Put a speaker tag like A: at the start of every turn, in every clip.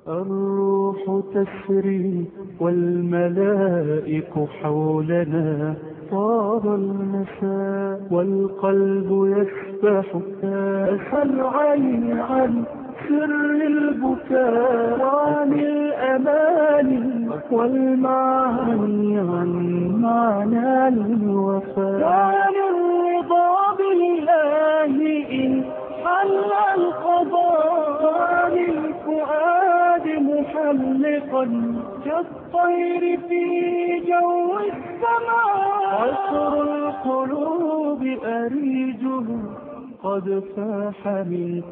A: الروح تسري والملائك حولنا طاب المساء والقلب يسبح كاس العين عن سر البكاء وعن الأمان والمعاني عن معنى الوفاء وعن الرضا بالله إن حل القضاء وعن الفؤاد محلقا كالطير في جو السماء عصر القلوب أريجه قد فاح من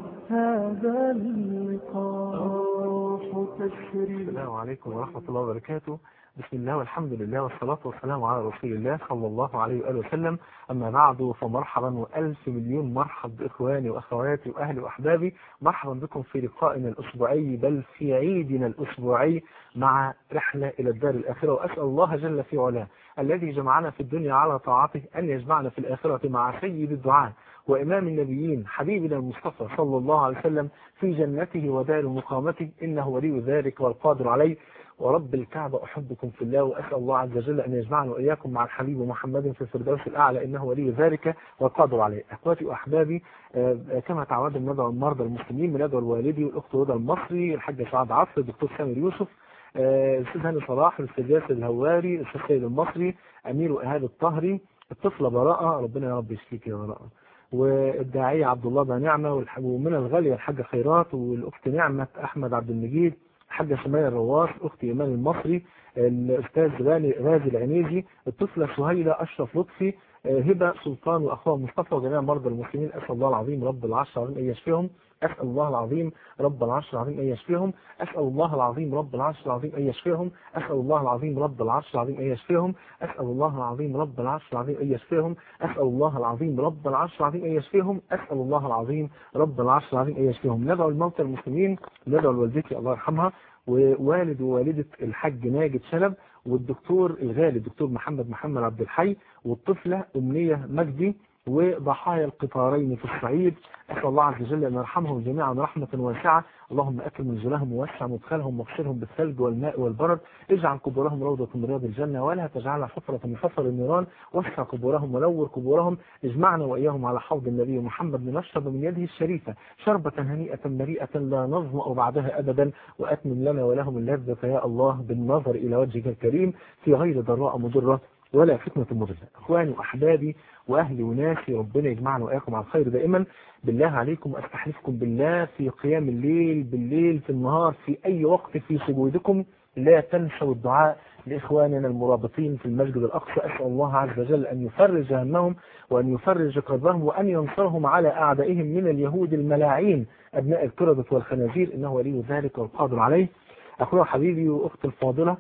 A: هذا اللقاء الروح تسري
B: السلام عليكم ورحمة الله وبركاته بسم الله والحمد لله والصلاة والسلام على رسول الله صلى الله عليه وآله وسلم أما بعد فمرحبا وألف مليون مرحب بإخواني وأخواتي وأهلي وأحبابي مرحبا بكم في لقائنا الأسبوعي بل في عيدنا الأسبوعي مع رحلة إلى الدار الآخرة وأسأل الله جل في علاه الذي جمعنا في الدنيا على طاعته أن يجمعنا في الآخرة مع سيد الدعاء وإمام النبيين حبيبنا المصطفى صلى الله عليه وسلم في جنته ودار مقامته إنه ولي ذلك والقادر عليه ورب الكعبة أحبكم في الله وأسأل الله عز وجل أن يجمعنا وإياكم مع الحبيب محمد في الفردوس الأعلى إنه ولي ذلك والقادر عليه أخواتي وأحبابي كما تعودنا ندعو المرضى المسلمين بندعو الوالدي والأخت هدى المصري الحاج سعد عصر الدكتور سامر يوسف الأستاذ هاني صلاح الأستاذ ياسر الهواري الأستاذ سيد المصري أمير إيهاب الطهري الطفلة براءة ربنا يا رب يشفيك يا براءة والداعية عبد الله بن نعمة ومن الغالية الحاجة خيرات والأخت نعمة أحمد عبد المجيد الحاجة سمية الرواس أختي إيمان المصري الأستاذ غاني غازي العنيزي الطفلة سهيلة أشرف لطفي هبة سلطان وأخوها مصطفى وجميع مرضى المسلمين أسأل الله العظيم رب العرش العظيم أن يشفيهم أسأل الله العظيم رب العرش العظيم أن يشفيهم أسأل الله العظيم رب العرش العظيم أن يشفيهم أسأل الله العظيم رب العرش العظيم أن يشفيهم أسأل الله العظيم رب العرش العظيم أن يشفيهم أسأل الله العظيم رب العرش العظيم أن يشفيهم أسأل الله العظيم رب العرش العظيم أن يشفيهم ندعو الموتى المسلمين ندعو لوالدتي الله يرحمها ووالد ووالدة الحاج ماجد شلب والدكتور الغالي الدكتور محمد محمد عبد الحي والطفلة أمنية مجدي وضحايا القطارين في الصعيد أسأل الله عز وجل أن يرحمهم جميعا رحمة واسعة اللهم أكرم نزلهم ووسع مدخلهم واغسلهم بالثلج والماء والبرد اجعل قبورهم روضة من رياض الجنة ولا تجعلها حفرة من حفر النيران وسع قبورهم ونور قبورهم اجمعنا وإياهم على حوض النبي محمد لنشرب من يده الشريفة شربة هنيئة مريئة لا نظمأ بعدها أبدا وأتمم لنا ولهم اللذة يا الله بالنظر إلى وجهك الكريم في غير ضراء مضرة ولا فتنة مضرة اخواني واحبابي واهلي وناسي ربنا يجمعنا واياكم على الخير دائما بالله عليكم استحلفكم بالله في قيام الليل بالليل في النهار في اي وقت في سجودكم لا تنسوا الدعاء لاخواننا المرابطين في المسجد الاقصى اسال الله عز وجل ان يفرج همهم وان يفرج كربهم وان ينصرهم على اعدائهم من اليهود الملاعين ابناء الكردة والخنازير انه ولي ذلك والقادر عليه اخويا وحبيبي واختي الفاضله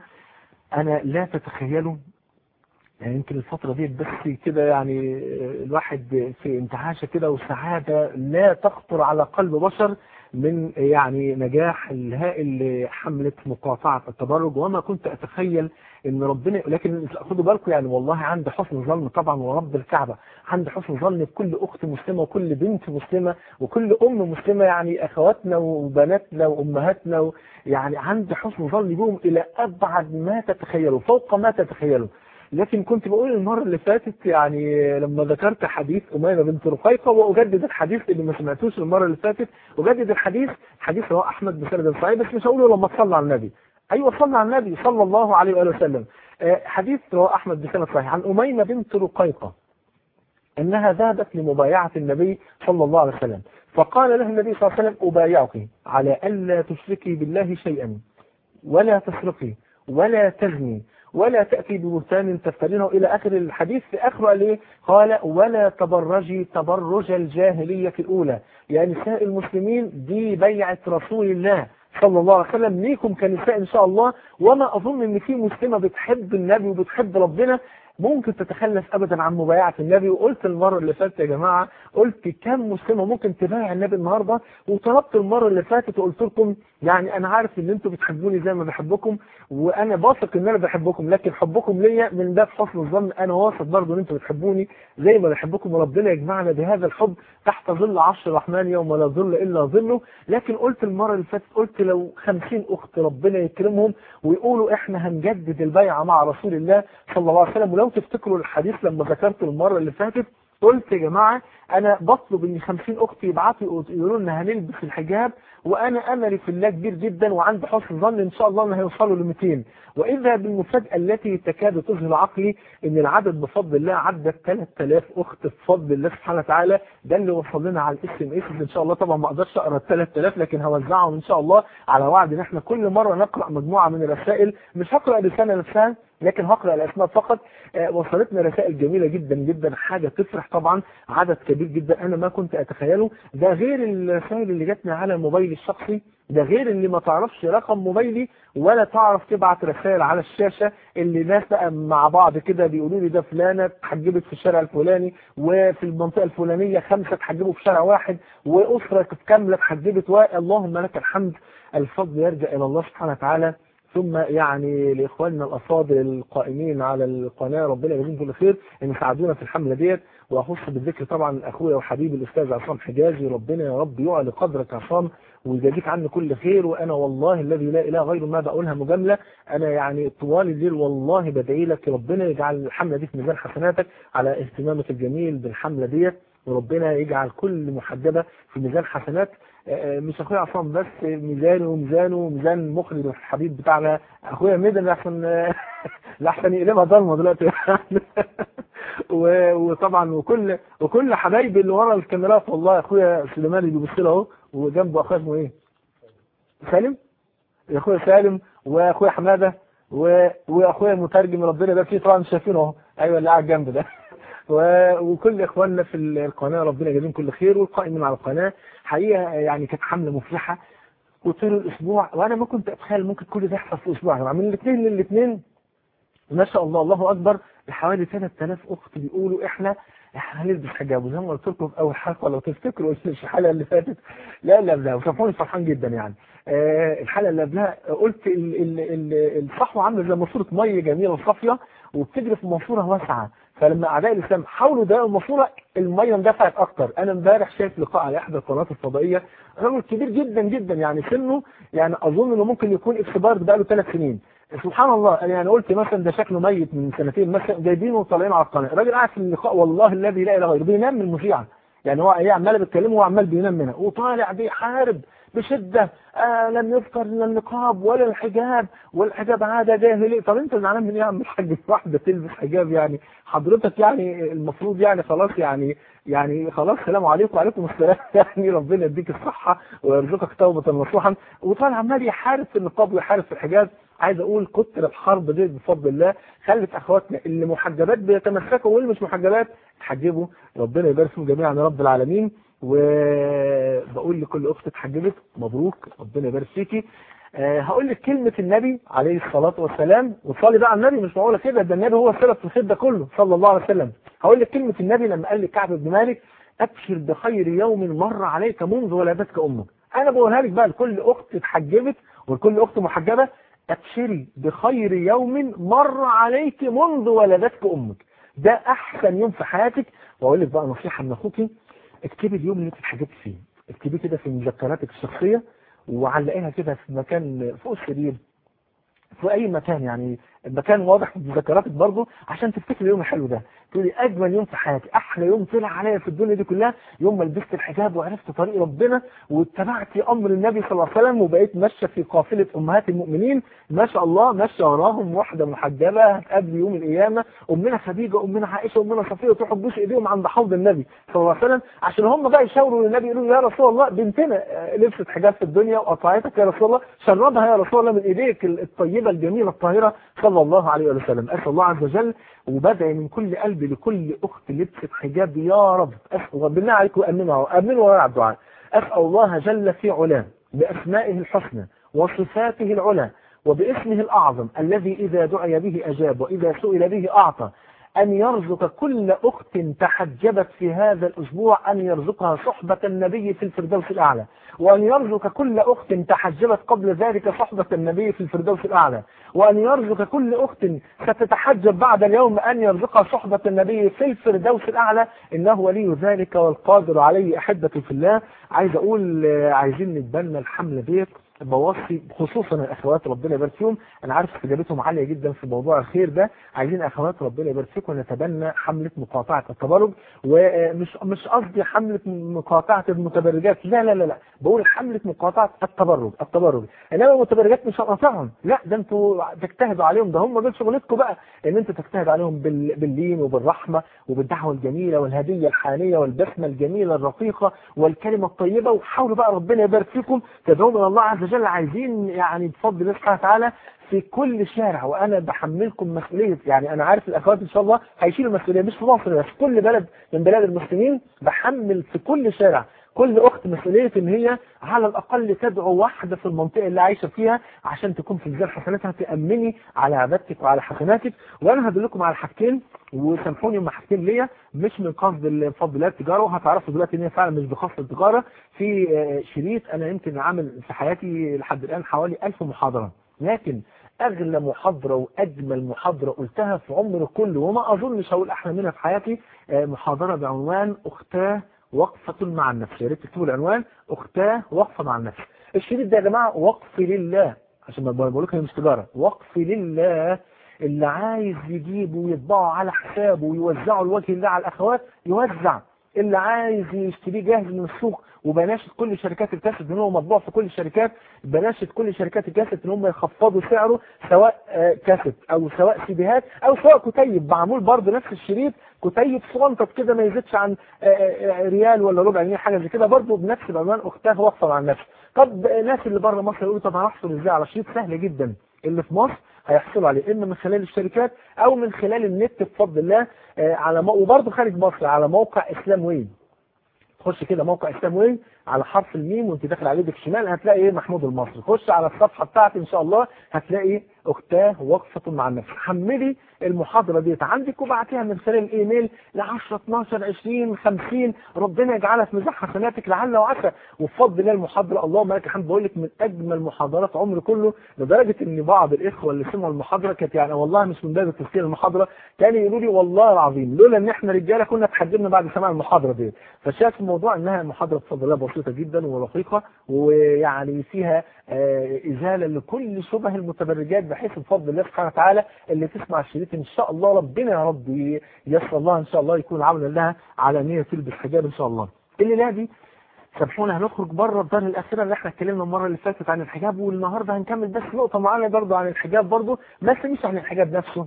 B: انا لا تتخيلوا يعني يمكن الفترة دي بس كده يعني الواحد في انتعاشة كده وسعادة لا تخطر على قلب بشر من يعني نجاح الهائل لحملة مقاطعة التبرج وما كنت أتخيل ان ربنا لكن خدوا بالكم يعني والله عندي حسن ظن طبعا ورب الكعبة عندي حسن ظن بكل أخت مسلمة وكل بنت مسلمة وكل أم مسلمة يعني أخواتنا وبناتنا وأمهاتنا يعني عندي حسن ظن بهم إلى أبعد ما تتخيلوا فوق ما تتخيلوا لكن كنت بقول المرة اللي فاتت يعني لما ذكرت حديث أميمة بنت رقيقة وأجدد الحديث اللي ما سمعتوش المرة اللي فاتت أجدد الحديث حديث رواه أحمد بسند صحيح بس مش هقوله لما تصلى على النبي أيوة صلى على النبي صلى الله عليه وآله وسلم حديث رواه أحمد بسند صحيح عن أميمة بنت رقيقة أنها ذهبت لمبايعة النبي صلى الله عليه وسلم فقال لها النبي صلى الله عليه وسلم أبايعك على ألا تشركي بالله شيئا ولا تسرقي ولا تزني ولا تأتي ببهتان تفترينه إلى آخر الحديث في آخره قال إيه؟ قال ولا تبرجي تبرج الجاهلية الأولى يا يعني نساء المسلمين دي بيعة رسول الله صلى الله عليه وسلم ليكم كنساء إن شاء الله وما أظن إن في مسلمة بتحب النبي وبتحب ربنا ممكن تتخلف ابدا عن مبايعه النبي وقلت المره اللي فاتت يا جماعه قلت كم مسلمه ممكن تبايع النبي النهارده وطلبت المره اللي فاتت وقلت لكم يعني انا عارف ان انتم بتحبوني زي ما بحبكم وانا واثق ان انا بحبكم لكن حبكم ليا من باب حسن الظن انا واثق برضه ان انتم بتحبوني زي ما بحبكم وربنا يجمعنا بهذا الحب تحت ظل عرش الرحمن يوم لا ظل الا ظله لكن قلت المره اللي فاتت قلت لو 50 اخت ربنا يكرمهم ويقولوا احنا هنجدد البيعه مع رسول الله صلى الله عليه وسلم ولو تفتكروا الحديث لما ذكرته المره اللي فاتت قلت يا جماعة أنا بطلب إن 50 أختي يبعتوا يقولوا لنا هنلبس الحجاب وأنا أملي في الله كبير جدا وعندي حسن ظن إن شاء الله إن هيوصلوا ل 200 وإذا بالمفاجأة التي تكاد تذهل عقلي إن العدد بفضل الله عدى 3000 أخت بفضل الله سبحانه وتعالى ده اللي وصل لنا على الاس ام اس إن شاء الله طبعا ما أقدرش أقرأ ال 3000 لكن هوزعهم إن شاء الله على وعد إن إحنا كل مرة نقرأ مجموعة من الرسائل مش هقرأ الرسالة نفسها لكن هقرأ الأسماء فقط آه وصلتنا رسائل جميلة جدا جدا حاجة تفرح طبعا عدد كبير جدا أنا ما كنت أتخيله ده غير الرسائل اللي جاتني على الموبايل الشخصي ده غير اللي ما تعرفش رقم موبايلي ولا تعرف تبعت رسائل على الشاشة اللي ناس بقى مع بعض كده بيقولوا لي ده فلانة اتحجبت في الشارع الفلاني وفي المنطقة الفلانية خمسة اتحجبوا في شارع واحد وأسرة كاملة اتحجبت اللهم لك الحمد الفضل يرجع إلى الله سبحانه وتعالى ثم يعني لاخواننا الافاضل القائمين على القناه ربنا يجزيهم كل خير ان ساعدونا في الحمله ديت واخص بالذكر طبعا اخويا وحبيبي الاستاذ عصام حجازي ربنا يا رب يعلى قدرك عصام ويجازيك عني كل خير وانا والله الذي لا اله غيره ما بقولها مجامله انا يعني طوال الليل والله بدعي لك ربنا يجعل الحمله دي في ميزان حسناتك على اهتمامك الجميل بالحمله ديت وربنا يجعل كل محجبه في ميزان حسنات مش اخويا عصام بس ميزانه وميزانه وميزان المخرج الحبيب بتاعنا اخويا ميدن لحسن لحسن يقلبها ضلمه دلوقتي وطبعا وكل وكل حبايبي اللي ورا الكاميرات والله اخويا سليمان اللي بيبص له اهو وجنبه اخويا اسمه ايه؟ سالم؟ اخويا سالم واخويا حماده واخويا المترجم ربنا يبارك فيه طبعا شايفينه اهو ايوه اللي قاعد جنب ده وكل اخواننا في القناه ربنا يجزيهم كل خير والقائمين على القناه حقيقه يعني كانت حمله مفلحه وطول الاسبوع وانا ما كنت اتخيل ممكن كل ده يحصل في اسبوع يعني من الاثنين للاثنين ما شاء الله الله اكبر حوالي 3000 اخت بيقولوا احنا احنا هنلبس حجاب وزي ما قلت لكم في اول حلقه لو تفتكروا الحلقه اللي فاتت لا لا لا وشافوني فرحان جدا يعني آه الحلقه اللي قبلها قلت ال ال ال الصحوه عامله زي ماسوره ميه جميله وصافيه وبتجري في ماسوره واسعه فلما اعداء الاسلام حاولوا يضايقوا الماسوره الميه اندفعت اكتر انا امبارح شايف لقاء على احدى القنوات الفضائيه رجل كبير جدا جدا يعني سنه يعني اظن انه ممكن يكون اكسبارد بقى له ثلاث سنين سبحان الله يعني قلت مثلا ده شكله ميت من سنتين مثلا جايبينه وطالعين على القناه الراجل قاعد في اللقاء والله الذي لا اله غيره بينام من المذيعه يعني هو هي عماله بتكلمه وعمال بينام منها وطالع بيحارب بشده آه لم يذكر لا النقاب ولا الحجاب والحجاب عاده جاهلي طب انت زعلان من ايه يا عم الحاج واحده تلبس حجاب يعني حضرتك يعني المفروض يعني خلاص يعني يعني خلاص سلام عليكم وعليكم السلام يعني ربنا يديك الصحه ويرزقك توبه نصوحا وطالع عمال يحارب في النقاب ويحارب في الحجاب عايز اقول كتر الحرب دي بفضل الله خلت اخواتنا اللي محجبات بيتمسكوا واللي مش محجبات تحجبوا ربنا يبارك فيهم جميعا يا رب العالمين وبقول لكل اخت اتحجبت مبروك ربنا يبارك فيكي أه هقول لك كلمة النبي عليه الصلاة والسلام وصلي بقى على النبي مش معقولة كده ده النبي هو السبب في الخير ده كله صلى الله عليه وسلم هقول لك كلمة النبي لما قال لكعب بن مالك أبشر بخير يوم مر عليك منذ ولادتك أمك أنا بقولها لك بقى لكل أخت اتحجبت ولكل أخت محجبة أبشري بخير يوم مر عليك منذ ولدتك أمك ده أحسن يوم في حياتك وأقول لك بقى نصيحة من أخوكي اكتبي اليوم اللي انت اتحجبت فيه اكتبيه كده في مذكراتك الشخصية وعلقيها كده في مكان فوق السرير في اي مكان يعني مكان واضح في مذكراتك برضه عشان تفتكر اليوم الحلو ده تقولي اجمل يوم في حياتي احلى يوم طلع عليا في الدنيا دي كلها يوم ما لبست الحجاب وعرفت طريق ربنا واتبعت امر النبي صلى الله عليه وسلم وبقيت ماشيه في قافله امهات المؤمنين ما شاء الله ماشيه وراهم واحده محجبه هتقابل يوم القيامه امنا خديجه امنا عائشه امنا صفيه وتروحوا تبوس ايديهم عند حوض النبي صلى الله عليه وسلم عشان هم بقى يشاوروا للنبي يقولوا يا رسول الله بنتنا لبست حجاب في الدنيا وقطعتك يا رسول الله شربها يا رسول الله من ايديك الطيبه الجميله الطاهره صلى الله عليه وسلم اسال الله عز وجل وبدعي من كل قلبي لكل اخت لبست حجاب يا رب اسال بالله عليكم امنوا امنوا وراء الدعاء اسال الله جل في علاه باسمائه الحسنى وصفاته العلى وباسمه الاعظم الذي اذا دعي به اجاب واذا سئل به اعطى أن يرزق كل أخت تحجبت في هذا الأسبوع أن يرزقها صحبة النبي في الفردوس الأعلى وأن يرزق كل أخت تحجبت قبل ذلك صحبة النبي في الفردوس الأعلى وأن يرزق كل أخت ستتحجب بعد اليوم أن يرزقها صحبة النبي في الفردوس الأعلى إنه ولي ذلك والقادر عليه أحبة في الله عايز أقول عايزين نتبنى الحملة ديت بوصي خصوصا الاخوات ربنا يبارك فيهم انا عارف استجابتهم عاليه جدا في موضوع الخير ده عايزين اخوات ربنا يبارك فيكم نتبنى حمله مقاطعه التبرج ومش مش قصدي حمله مقاطعه المتبرجات لا لا لا لا بقول حمله مقاطعه التبرج التبرج انما المتبرجات مش هنقاطعهم لا ده انتوا تجتهدوا عليهم ده هم دول شغلتكم بقى ان انتوا تجتهدوا عليهم بال- باللين وبالرحمه وبالدعوه الجميله والهديه الحانيه والبسمه الجميله الرقيقه والكلمه الطيبه وحاولوا بقى ربنا يبارك فيكم تدعوا من الله عز وجل عايزين يعني بفضل الله سبحانه وتعالى في كل شارع وانا بحملكم مسؤوليه يعني انا عارف الاخوات ان شاء الله هيشيلوا المسؤوليه مش في مصر بس في كل بلد من بلاد المسلمين بحمل في كل شارع كل اخت مسؤوليه ان هي على الاقل تدعو واحده في المنطقه اللي عايشه فيها عشان تكون في ميزان حسناتها تامني على عبادتك وعلى حسناتك وانا هدلكم على حاجتين وسامحوني هم حاجتين ليا مش من قصد بفضل الله التجاره وهتعرفوا دلوقتي ان هي فعلا مش بقصد التجاره في آه، شريط انا يمكن عامل في حياتي لحد الان حوالي 1000 محاضره لكن اغلى محاضره واجمل محاضره قلتها في عمري كله وما اظنش هقول احلى منها في حياتي آه، محاضره بعنوان اختاه وقفه مع النفس يا ريت تكتبوا العنوان اختاه وقفه مع النفس الشريط ده يا جماعه وقف لله عشان ما بقول لكم هي مش تجاره وقف لله اللي عايز يجيبه ويطبعه على حسابه ويوزعه لوجه الله على الاخوات يوزع اللي عايز يشتريه جاهز من السوق وبناشد كل شركات الكاسيت ان هو مطبوع في كل الشركات بناشد كل شركات الكاسيت ان هم يخفضوا سعره سواء آه، كاسيت او سواء سيديهات او سواء كتيب معمول برضه نفس الشريط كتيب صغنطط كده ما يزيدش عن آه، آه، ريال ولا ربع جنيه حاجه زي كده برضه بنفس العنوان اختها واقفه مع النفس طب آه، الناس اللي بره مصر يقولوا طب هنحصل ازاي على شريط سهل جدا اللي في مصر هيحصلوا عليه اما من خلال الشركات او من خلال النت بفضل الله آه، على مو... وبرضه خارج مصر على موقع اسلام وين تخش كده موقع اسلام وين على حرف الميم وانت داخل على يدك الشمال هتلاقي ايه محمود المصري خش على الصفحه بتاعتي ان شاء الله هتلاقي اختاه وقفه مع النفس حملي المحاضره ديت عندك وبعتيها من خلال الايميل ل 10 12 20 50 ربنا يجعلها في ميزان حسناتك لعل وعسى وبفضل الله المحاضره اللهم لك الحمد بقول لك من اجمل محاضرات عمري كله لدرجه ان بعض الاخوه اللي سمعوا المحاضره كانت يعني والله مش من باب تفسير المحاضره كانوا يقولوا لي والله العظيم لولا ان احنا رجاله كنا اتحجبنا بعد سماع المحاضره ديت فشاف الموضوع انها محاضره بفضل الله بسيطه جدا ورقيقه ويعني فيها آه، ازاله لكل شبه المتبرجات بحيث بفضل الله سبحانه وتعالى اللي تسمع الشريط ان شاء الله ربنا يا رب يسر الله ان شاء الله يكون عونا لها على نيه تلبس حجاب ان شاء الله الليله دي سامحونا هنخرج بره الدار الاخيره اللي احنا اتكلمنا المره اللي فاتت عن الحجاب والنهارده هنكمل بس نقطه معانا برضه عن الحجاب برضه بس مش عن الحجاب نفسه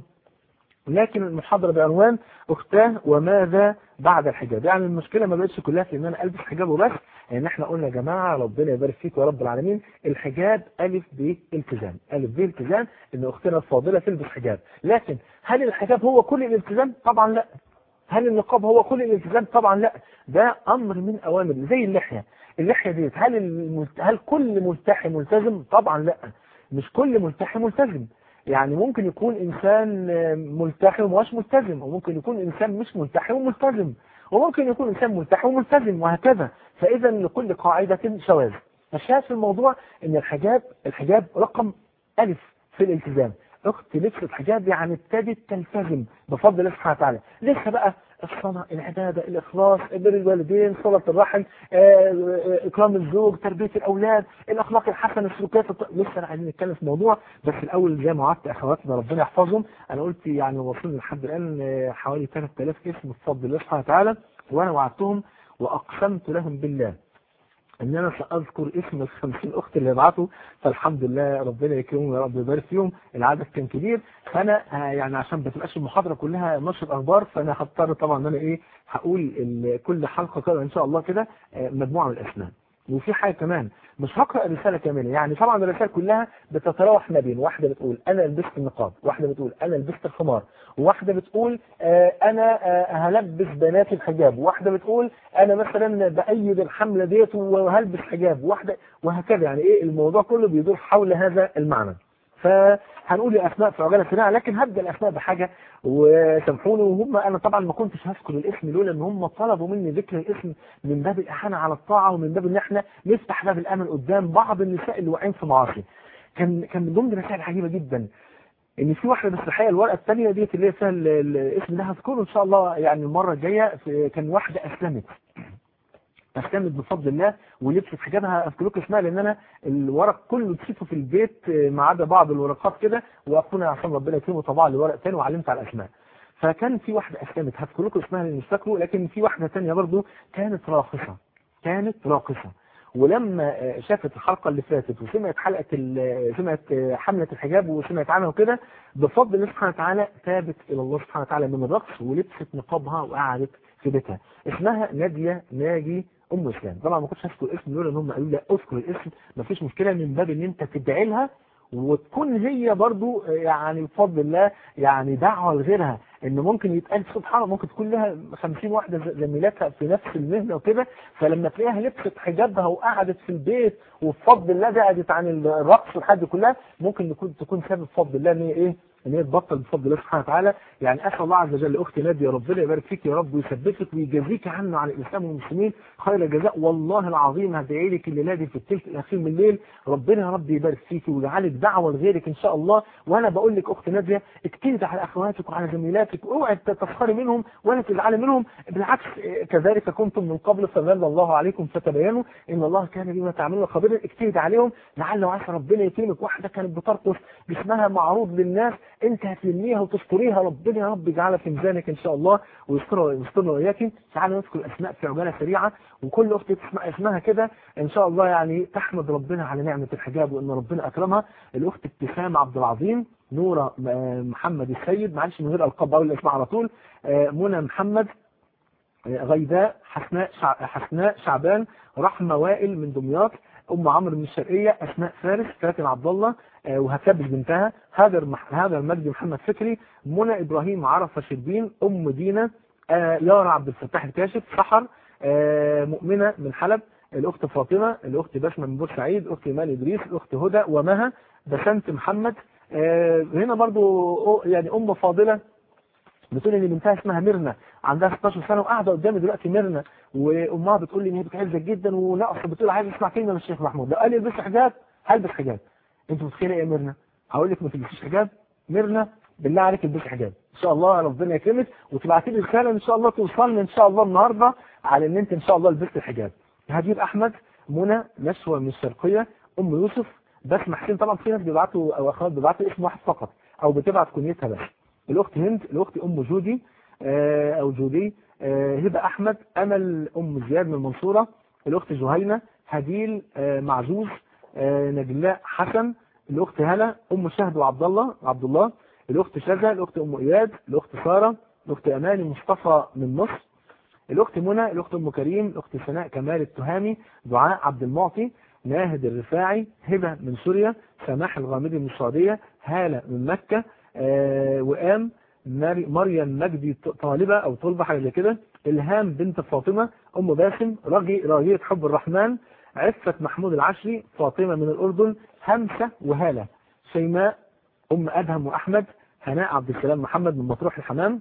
B: لكن المحاضرة بعنوان أختاه وماذا بعد الحجاب يعني المشكلة ما بقتش كلها في إن أنا ألبس حجاب وبس يعني إحنا قلنا يا جماعة ربنا يبارك فيك يا رب العالمين الحجاب ألف ب التزام ألف ب التزام إن أختنا الفاضلة تلبس حجاب لكن هل الحجاب هو كل الالتزام؟ طبعا لا هل النقاب هو كل الالتزام؟ طبعا لا ده أمر من أوامر زي اللحية اللحية ديت هل الملت... هل كل ملتحي ملتزم؟ طبعا لا مش كل ملتحي ملتزم يعني ممكن يكون انسان ملتحي ومش ملتزم وممكن يكون انسان مش ملتحي وملتزم وممكن يكون انسان ملتحي وملتزم وهكذا فاذا لكل قاعده شواذ فالشاهد في الموضوع ان الحجاب الحجاب رقم الف في الالتزام اخت لبست حجاب يعني ابتدت تلتزم بفضل الله سبحانه وتعالى لسه بقى الصلاة العبادة الإخلاص بر الوالدين صلة الرحم آه، آه، إكرام الزوج تربية الأولاد الأخلاق الحسنة السلوكيات الط- لسه أنا عايزين نتكلم في موضوع بس الأول زي ما وعدت أخواتنا ربنا يحفظهم أنا قلت يعني وصلنا لحد الآن آه، حوالي 3000 اسم بفضل الله سبحانه وتعالى وأنا وعدتهم وأقسمت لهم بالله ان انا ساذكر اسم ال 50 اخت اللي بعتوا فالحمد لله ربنا يكرمهم يا رب يبارك فيهم العدد كان كبير فانا آه، يعني عشان ما تبقاش المحاضره كلها نشر اخبار فانا هضطر طبعا ان انا ايه هقول ال- كل حلقه كده ان شاء الله كده آه، مجموعه من الاسماء وفي حاجه كمان مش هقرا الرساله كامله يعني طبعا الرسائل كلها بتتراوح ما بين واحده بتقول انا لبست النقاب واحده بتقول انا لبست الخمار وواحده بتقول آه، انا آه، هلبس بناتي الحجاب وواحده بتقول انا مثلا بايد الحمله ديت وهلبس حجاب واحده وهكذا يعني ايه الموضوع كله بيدور حول هذا المعنى فهنقول الاسماء في عجاله سريعه لكن هبدا الاسماء بحاجه وسامحوني وهم انا طبعا ما كنتش هذكر الاسم لولا ان هم طلبوا مني ذكر الاسم من باب الاحانه على الطاعه ومن باب ان احنا نفتح باب الامل قدام بعض النساء اللي واقعين في معاصي كان كان من ضمن الرسائل عجيبه جدا ان في واحده بس الحقيقه الورقه الثانيه ديت اللي هي فيها ال- ال- الاسم ده هذكره ان شاء الله يعني المره الجايه في- كان واحده اسلمت اسلمت بفضل الله ولبست حجابها اذكر لكم اسمها لان انا الورق كله نسيته في البيت آه، ما عدا بعض الورقات كده واخونا عشان ربنا يكرمه طبع لي ورق ثاني وعلمت على الاسماء فكان في واحده اسلمت هذكر لكم اسمها لان مش فاكره لكن في واحده ثانيه برضو كانت راقصه كانت راقصه ولما آه، شافت الحلقه اللي فاتت وسمعت حلقه ال- سمعت آه، حمله الحجاب وسمعت عنها وكده بفضل الله سبحانه وتعالى تابت الى الله سبحانه وتعالى من الرقص ولبست نقابها وقعدت في بيتها اسمها ناديه ناجي ام اسلام طبعا ما كنتش هذكر الاسم لولا ان هم قالوا لي لا اذكر الاسم مفيش مشكله من باب ان انت تدعي لها وتكون هي برضو آه، يعني بفضل الله يعني دعوه لغيرها ان ممكن يتقال سبحان الله ممكن تكون لها 50 واحده ز- زميلاتها في نفس المهنه وكده فلما تلاقيها لبست حجابها وقعدت في البيت وبفضل الله بعدت عن الرقص والحاجات دي كلها ممكن يكون تكون سبب بفضل الله ان هي ايه ان هي تبطل بفضل الله سبحانه وتعالى يعني اسال الله عز وجل اختي ناديه ربنا يبارك فيك يا رب ويثبتك ويجازيك عنه عن الاسلام والمسلمين خير الجزاء والله العظيم هدعي لك الليله دي في الثلث الاخير من الليل ربنا يا رب يبارك فيك ويجعلك دعوه لغيرك ان شاء الله وانا بقول لك اخت ناديه اجتهدي على اخواتك وعلى زميلاتك واوعي تسخري منهم ولا تزعلي منهم بالعكس إيه، كذلك كنتم من قبل فمن الله عليكم فتبينوا ان الله كان بما تعملون خبيرا اجتهد عليهم لعل وعسى ربنا يكرمك واحده كانت بترقص جسمها معروض للناس انت هتلميها وتستريها ربنا يا رب يجعلها في ميزانك ان شاء الله ويستر ويسترنا واياكي تعالوا نذكر الاسماء في عجاله سريعه وكل اخت تسمع اسمها كده ان شاء الله يعني تحمد ربنا على نعمه الحجاب وان ربنا اكرمها الاخت ابتسام عبد العظيم نورة آه، محمد السيد معلش من غير القاب اقول الاسماء على طول آه، منى محمد آه، غيداء حسناء شع... حسناء شعبان رحمة وائل من دمياط ام عمرو من الشرقيه اسماء فارس فاتن عبد الله آه، وهتلبس بنتها هاجر مح... هاجر مجدي محمد فكري منى ابراهيم عرفه شربين ام دينا آه، يارا عبد الفتاح الكاشف سحر آه، مؤمنه من حلب الاخت فاطمه الاخت بسمه من بورسعيد الاخت ايمان ادريس الاخت هدى ومها بسنت محمد آه، هنا برضو يعني ام فاضله بتقول ان بنتها اسمها ميرنا عندها 16 سنه وقاعده قدامي دلوقتي ميرنا وامها بتقول لي ان هي بتعزك جدا وناقصه بتقول عايز اسمع كلمه من الشيخ محمود لو قال لي البس حجاب هلبس حجاب انت متخيله ايه يا ميرنا؟ هقول لك ما تلبسيش حجاب ميرنا بالله عليك البسي حجاب ان شاء الله ربنا يكرمك وتبعتي لي رساله ان شاء الله توصلني ان شاء الله النهارده على ان انت ان شاء الله لبست الحجاب هجيب احمد منى نشوى من الشرقيه ام يوسف بسمة حسين طبعا في ناس بيبعتوا او اخوات بيبعتوا اسم واحد فقط او بتبعت كنيتها بس الاخت هند الاخت ام جودي آه، او جودي آه، هبه احمد امل ام زياد من المنصوره الاخت جهينه هديل آه، معزوز آه، نجلاء حسن الاخت هلا ام شهد وعبد الله عبد الله الاخت شذا الاخت ام اياد الاخت ساره الاخت اماني مصطفى من مصر الاخت منى الاخت ام كريم الاخت سناء كمال التهامي دعاء عبد المعطي ناهد الرفاعي هبه من سوريا سماح الغامدي من السعوديه هاله من مكه آه وئام ماري- مريم مجدي ط- طالبه او طلبه حاجه زي كده الهام بنت فاطمه ام باسم رجي راجيه حب الرحمن عفه محمود العشري فاطمه من الاردن همسه وهاله شيماء ام ادهم واحمد هناء عبد السلام محمد من مطروح الحمام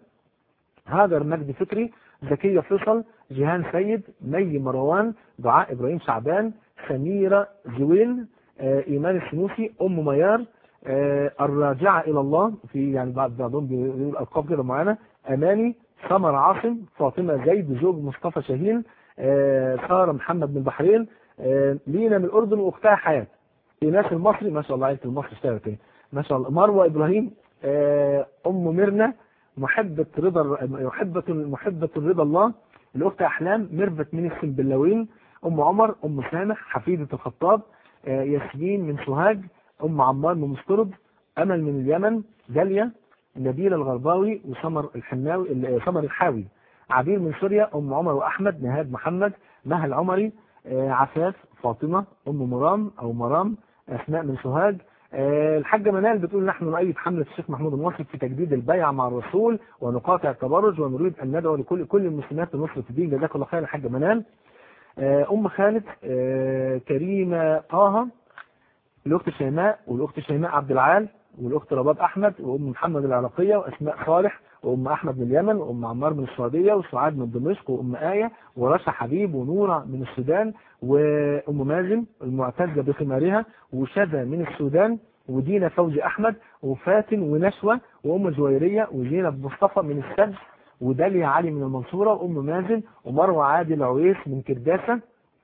B: هاجر مجدي فكري زكية فيصل جيهان سيد مي مروان دعاء إبراهيم شعبان سميرة زوين آه، إيمان السنوسي أم ميار آه، الراجعة إلى الله في يعني بعض بعضهم بيقول ألقاب كده معانا أماني سمر عاصم فاطمة زيد زوج مصطفى شاهين آه، سارة محمد من البحرين آه، لينا من الأردن وأختها حياة إيناس المصري ما شاء الله عيلة المصري اشتغلت ايه ما شاء الله مروة إبراهيم آه، أم ميرنا محبة رضا محبة محبة رضا الله الأخت أحلام ميرفت من السنبلاوين أم عمر أم سامح حفيدة الخطاب آه، ياسمين من سوهاج أم عمار من مسترد أمل من اليمن داليا نبيل الغرباوي وسمر الحناوي ال- سمر الحاوي عبير من سوريا أم عمر وأحمد نهاد محمد مها العمري آه، عفاف فاطمة أم مرام أو مرام أسماء من سوهاج آه، الحاجة منال بتقول نحن نؤيد حملة الشيخ محمود الموصي في تجديد البيعة مع الرسول ونقاطع التبرج ونريد أن ندعو لكل كل المسلمات لنصرة الدين جزاك الله خير الحاجة منال آه، أم خالد آه، كريمة طه الاخت شيماء والاخت شيماء عبد العال والاخت رباب احمد وام محمد العراقيه واسماء صالح وام احمد من اليمن وام عمار من السعوديه وسعاد من دمشق وام ايه ورشا حبيب ونوره من السودان وام مازن المعتزه بخمارها وشذا من السودان ودينا فوزي احمد وفاتن ونشوه وام جويريه وزينب مصطفى من السد وداليا علي من المنصوره وام مازن ومروه عادل عويس من كرداسه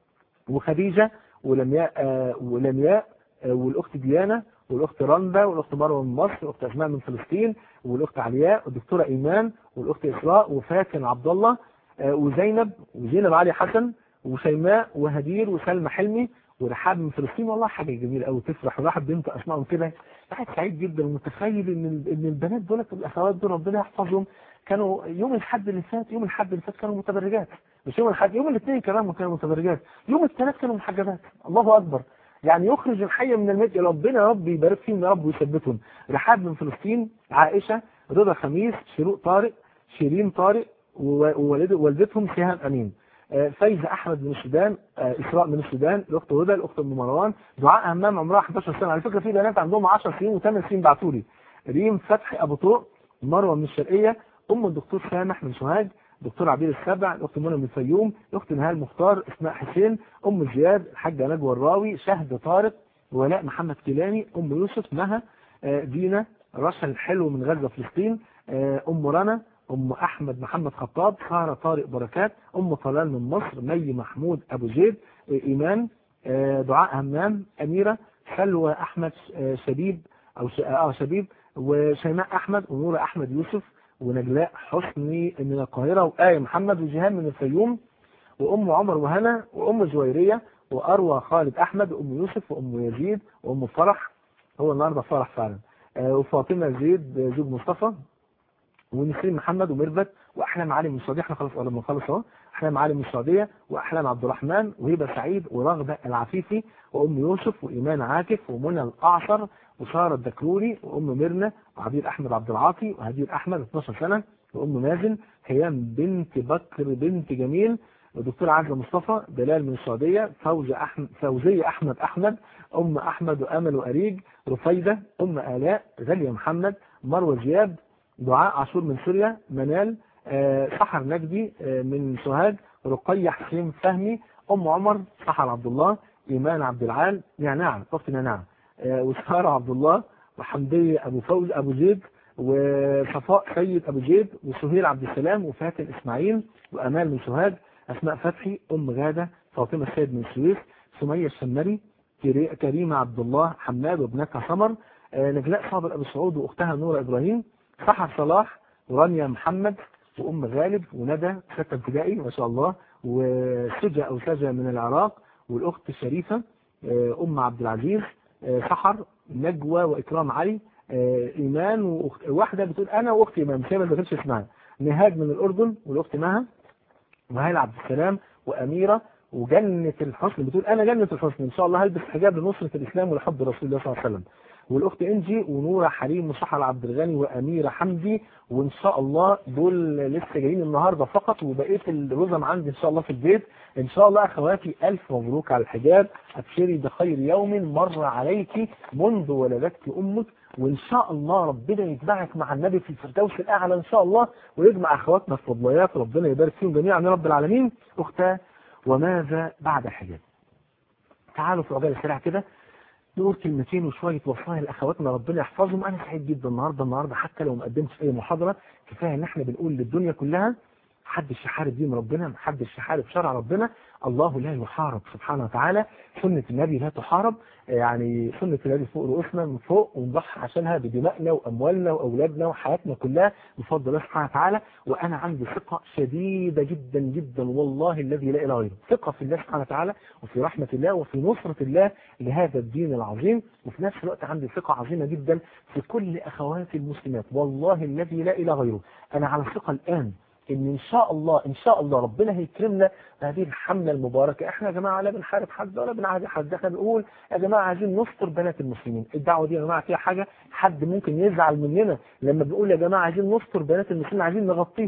B: وخديجه ولمياء آه ولمياء آه والاخت ديانا والاخت رندا والاخت مروه من مصر والاخت اسماء من فلسطين والاخت علياء والدكتوره ايمان والاخت اسراء وفاتن عبد الله آه وزينب وزينب علي حسن وشيماء وهدير وسلمى حلمي ورحاب من فلسطين والله حاجه جميله قوي تفرح الواحد بينطق اسمائهم كده واحد سعيد جدا ومتخيل ان ان البنات دول الاخوات دول ربنا يحفظهم كانوا يوم الحد اللي فات يوم الحد اللي فات كانوا متبرجات مش يوم الحد يوم الاثنين كمان كانوا متبرجات يوم الثلاث كانوا محجبات الله اكبر يعني يخرج الحي من الميت ربنا يا رب يبارك فيهم يا رب ويثبتهم رحاب من فلسطين عائشه رضا خميس شروق طارق شيرين طارق ووالدتهم سهام امين فايزة أحمد من السودان إسراء من السودان الأخت هدى الأخت أم مروان دعاء همام عمرها 11 سنة على فكرة في بنات عندهم 10 سنين و8 سنين بعتوا لي ريم فتحي أبو طوق مروة من الشرقية أم الدكتور سامح من سوهاج دكتور عبير السبع الأخت منى من الفيوم الأخت نهال مختار اسماء حسين أم زياد الحاجة نجوى الراوي شهد طارق ولاء محمد كيلاني أم يوسف مها دينا رشا الحلو من غزة فلسطين أم رنا أم أحمد محمد خطاب سارة طارق بركات أم طلال من مصر مي محمود أبو زيد إيمان دعاء همام أميرة سلوى أحمد شبيب أو آه شبيب وشيماء أحمد ونورة أحمد يوسف ونجلاء حسني من القاهرة وآية محمد وجهان من الفيوم وأم عمر وهنا وأم جويرية وأروى خالد أحمد وأم يوسف وأم يزيد وأم فرح هو النهارده فرح فعلا وفاطمة زيد زوج مصطفى ونسرين محمد وميرفت واحلام علي من السعوديه احنا خلاص قربنا نخلص اهو احلام علي من السعوديه واحلام عبد الرحمن وهبه سعيد ورغده العفيفي وام يوسف وايمان عاكف ومنى الاعصر وساره الدكروري وام ميرنا وعبير احمد عبد العاطي وهدير احمد 12 سنه وام مازن هيام بنت بكر بنت جميل ودكتور عزة مصطفى دلال من السعودية فوزي أحمد فوزية أحمد أحمد أم أحمد وأمل وأريج رفيدة أم آلاء غالية محمد مروة زياد دعاء عاشور من سوريا منال آه سحر نجدي آه من سوهاج رقية حسين فهمي أم عمر سحر عبد الله إيمان عبد العال نعناع طفل نعناع آه وسارة عبد الله وحمدية أبو فوز أبو زيد وصفاء سيد أبو زيد وسهير عبد السلام وفاتن إسماعيل وأمال من سوهاج أسماء فتحي أم غادة فاطمة السيد من السويس سمية الشمري كريمة عبد الله حماد وابنتها سمر نجلاء صابر أبو سعود وأختها نورة إبراهيم سحر صلاح ورانيا محمد وأم غالب وندى ستة ابتدائي ما شاء الله وسجا أو سجا من العراق والأخت الشريفة أم عبد العزيز سحر نجوى وإكرام علي إيمان وواحدة بتقول أنا وأختي إيمان مش هي ما ذكرتش اسمها نهاج من الأردن والأخت مها وهالة عبد السلام وأميرة وجنة الحسن بتقول أنا جنة الحسن إن شاء الله هلبس حجاب لنصرة الإسلام ولحب رسول الله صلى الله عليه وسلم والاخت انجي ونوره حليم وسحر عبد الغني واميره حمدي وان شاء الله دول لسه جايين النهارده فقط وبقيه الرزم عندي ان شاء الله في البيت ان شاء الله اخواتي الف مبروك على الحجاب ابشري بخير يوم مر عليك منذ ولدتك امك وان شاء الله ربنا يجمعك مع النبي في الفردوس الاعلى ان شاء الله ويجمع اخواتنا في فضليات ربنا يبارك فيهم جميعا يا رب العالمين اختها وماذا بعد الحجاب تعالوا في عجاله سريعه كده نقول كلمتين وشوية وصايا لأخواتنا ربنا يحفظهم أنا سعيد جدا النهاردة النهاردة حتى لو ما قدمتش أي محاضرة كفاية إن إحنا بنقول للدنيا كلها محدش يحارب دين ربنا محدش يحارب شرع ربنا الله لا يحارب سبحانه وتعالى سنة النبي لا تحارب يعني سنة النبي فوق رؤوسنا من فوق ونضحي عشانها بدمائنا وأموالنا وأولادنا وحياتنا كلها بفضل الله سبحانه وتعالى وأنا عندي ثقة شديدة جدا جدا والله الذي لا إله غيره ثقة في الله سبحانه وتعالى وفي رحمة الله وفي نصرة الله لهذا الدين العظيم وفي نفس الوقت عندي ثقة عظيمة جدا في كل أخواتي المسلمات والله الذي لا إله غيره أنا على ثقة الآن ان ان شاء الله ان شاء الله ربنا هيكرمنا بهذه الحمله المباركه احنا يا جماعه لا بنحارب حد ولا بنعادي حد احنا بنقول يا جماعه عايزين نستر بنات المسلمين الدعوه دي يا جماعه فيها حاجه حد ممكن يزعل مننا لما بنقول يا جماعه عايزين نستر بنات المسلمين عايزين نغطيهم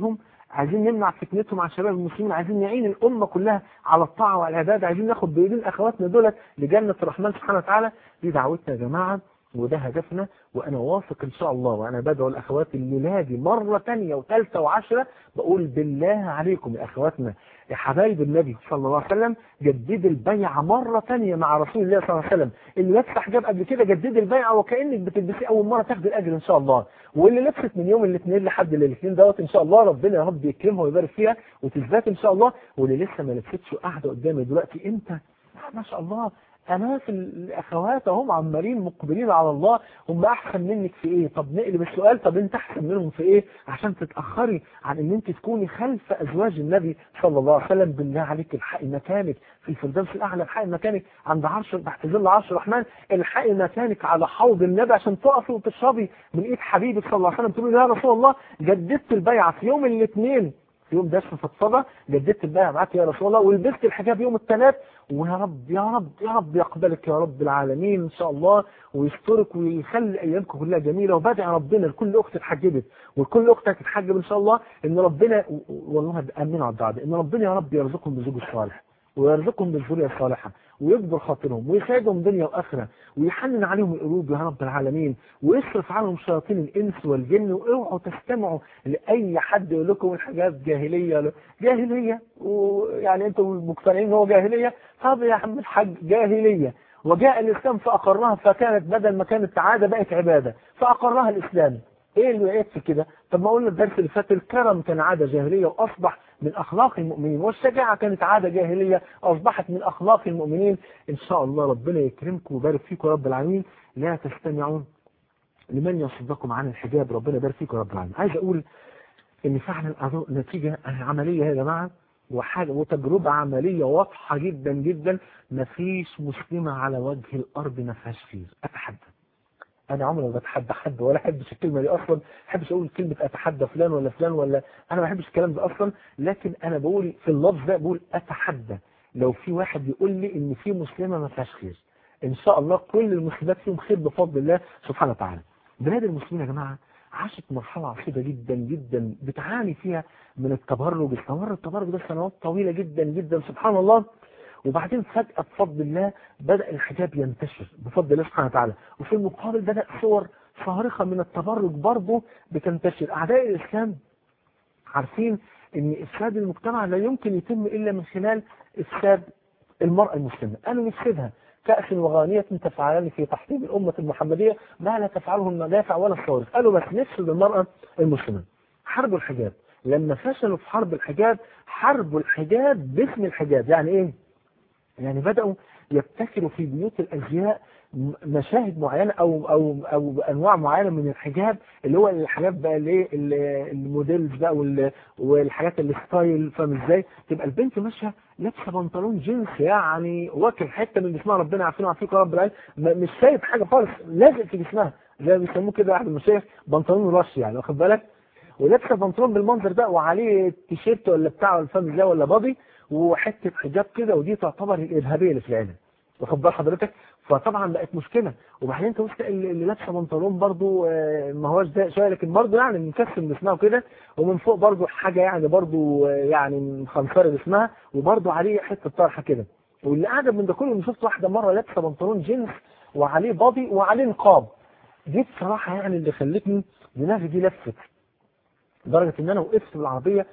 B: عايزين نمنع فتنتهم على الشباب المسلمين عايزين نعين الامه كلها على الطاعه والعباده عايزين ناخد بايدين اخواتنا دولت لجنه الرحمن سبحانه وتعالى دي دعوتنا يا جماعه وده هدفنا وانا واثق ان شاء الله وانا بدعو الاخوات الليله دي مره ثانيه وثالثه وعشره بقول بالله عليكم يا اخواتنا يا حبايب النبي صلى الله عليه وسلم جدد البيعه مره ثانيه مع رسول الله صلى الله عليه وسلم اللي لابسه حجاب قبل كده جدد البيعه وكانك بتلبسيه اول مره تاخد الاجر ان شاء الله واللي لبست من يوم الاثنين لحد الاثنين دوت ان شاء الله ربنا يا رب يكرمها ويبارك فيها وتثبت ان شاء الله واللي لسه ما لبستش وقاعده قدامي دلوقتي انت ما شاء الله أناس الأخوات هم عمالين مقبلين على الله هم أحسن منك في إيه طب نقلب السؤال طب أنت أحسن منهم في إيه عشان تتأخري عن أن أنت تكوني خلف أزواج النبي صلى الله عليه وسلم بالله عليك الحق مكانك في الفردوس الأعلى الحق مكانك عند عرش تحت ظل عرش الرحمن الحق مكانك على حوض النبي عشان تقفي وتشربي من إيد حبيبك صلى الله عليه وسلم تقولي يا رسول الله جددت البيعة في يوم الاثنين في يوم درس فضفضه جددت البيعة معاك يا رسول الله ولبست الحجاب يوم الثلاث ويا رب يا رب يا رب يقبلك يا رب العالمين ان شاء الله ويسترك ويخلي ايامكم كلها جميله وبدعي ربنا لكل اخت اتحجبت وكل اخت هتتحجب ان شاء الله ان ربنا والله امين على الدعاء ان ربنا يا رب يرزقهم بزوج صالح ويرزقهم بالذريه الصالحه ويكبر خاطرهم ويسعدهم دنيا واخره ويحنن عليهم القلوب يا رب العالمين ويصرف عنهم شياطين الانس والجن واوعوا تستمعوا لاي حد يقول لكم الحاجات جاهليه جاهليه ويعني انتم مقتنعين ان هو جاهليه طب يا عم الحاج جاهليه وجاء الاسلام فاقرها فكانت بدل ما كانت عاده بقت عباده فاقرها الاسلام ايه اللي وقعت في كده طب ما قلنا الدرس اللي فات الكرم كان عاده جاهليه واصبح من اخلاق المؤمنين والشجاعه كانت عاده جاهليه اصبحت من اخلاق المؤمنين ان شاء الله ربنا يكرمكم ويبارك فيكم رب العالمين لا تستمعون لمن يصدكم عن الحجاب ربنا يبارك فيكم رب العالمين عايز اقول ان فعلا نتيجه عمليه يا جماعه وحاجة وتجربة عملية واضحة جدا جدا مفيش مسلمة على وجه الأرض ما فيهاش خير أتحدى أنا عمري ما بتحدى حد ولا أحبش الكلمة دي أصلا ما أحبش أقول كلمة أتحدى فلان ولا فلان ولا أنا ما بحبش الكلام ده أصلا لكن أنا بقول في اللفظ ده بقول أتحدى لو في واحد يقول لي إن في مسلمة ما فيهاش خير إن شاء الله كل المسلمات فيهم خير بفضل الله سبحانه وتعالى بلاد المسلمين يا جماعة عاشت مرحلة عصيبة جدا جدا بتعاني فيها من التبرج استمر التبرج ده سنوات طويلة جدا جدا سبحان الله وبعدين فجأة بفضل الله بدأ الحجاب ينتشر بفضل الله سبحانه وتعالى وفي المقابل بدأ صور صارخة من التبرج برضه بتنتشر أعداء الإسلام عارفين ان افساد المجتمع لا يمكن يتم الا من خلال افساد المرأة المسلمة قالوا نفسدها كأس وغانية تفعلان في تحطيم الأمة المحمدية ما لا تفعله المدافع ولا الصواريخ قالوا بس نفسد المرأة المسلمة حرب الحجاب لما فشلوا في حرب الحجاب حرب الحجاب باسم الحجاب يعني ايه يعني بدأوا يبتكروا في بيوت الأزياء مشاهد معينة أو أو أو أنواع معينة من الحجاب اللي هو الحاجات بقى اللي الموديلز بقى والحاجات الستايل فاهم ازاي؟ تبقى البنت ماشية لابسة بنطلون جينز يعني واكل حتة من جسمها ربنا عارفين وعارفين رب العالمين مش سايب حاجة خالص لازق في جسمها زي ما بيسموه كده واحد المشايخ بنطلون رش يعني واخد بالك؟ ولابسه بنطلون بالمنظر ده وعليه تيشيرت ولا بتاع ولا فاهم ازاي ولا بادي وحته حجاب كده ودي تعتبر الارهابيه اللي في العلم واخد بال حضرتك فطبعا بقت مشكله وبعدين انت وسط اللي لابسه بنطلون برضو ما هوش ده شويه لكن برضو يعني مكسم جسمها وكده ومن فوق برضو حاجه يعني برضو يعني مخنصره جسمها وبرضو عليه حته طرحه كده واللي قاعده من ده كله ان شفت واحده مره لابسه بنطلون جينز وعليه بادي وعليه نقاب دي بصراحه يعني اللي خلتني دماغي دي لفت لدرجه ان انا وقفت بالعربيه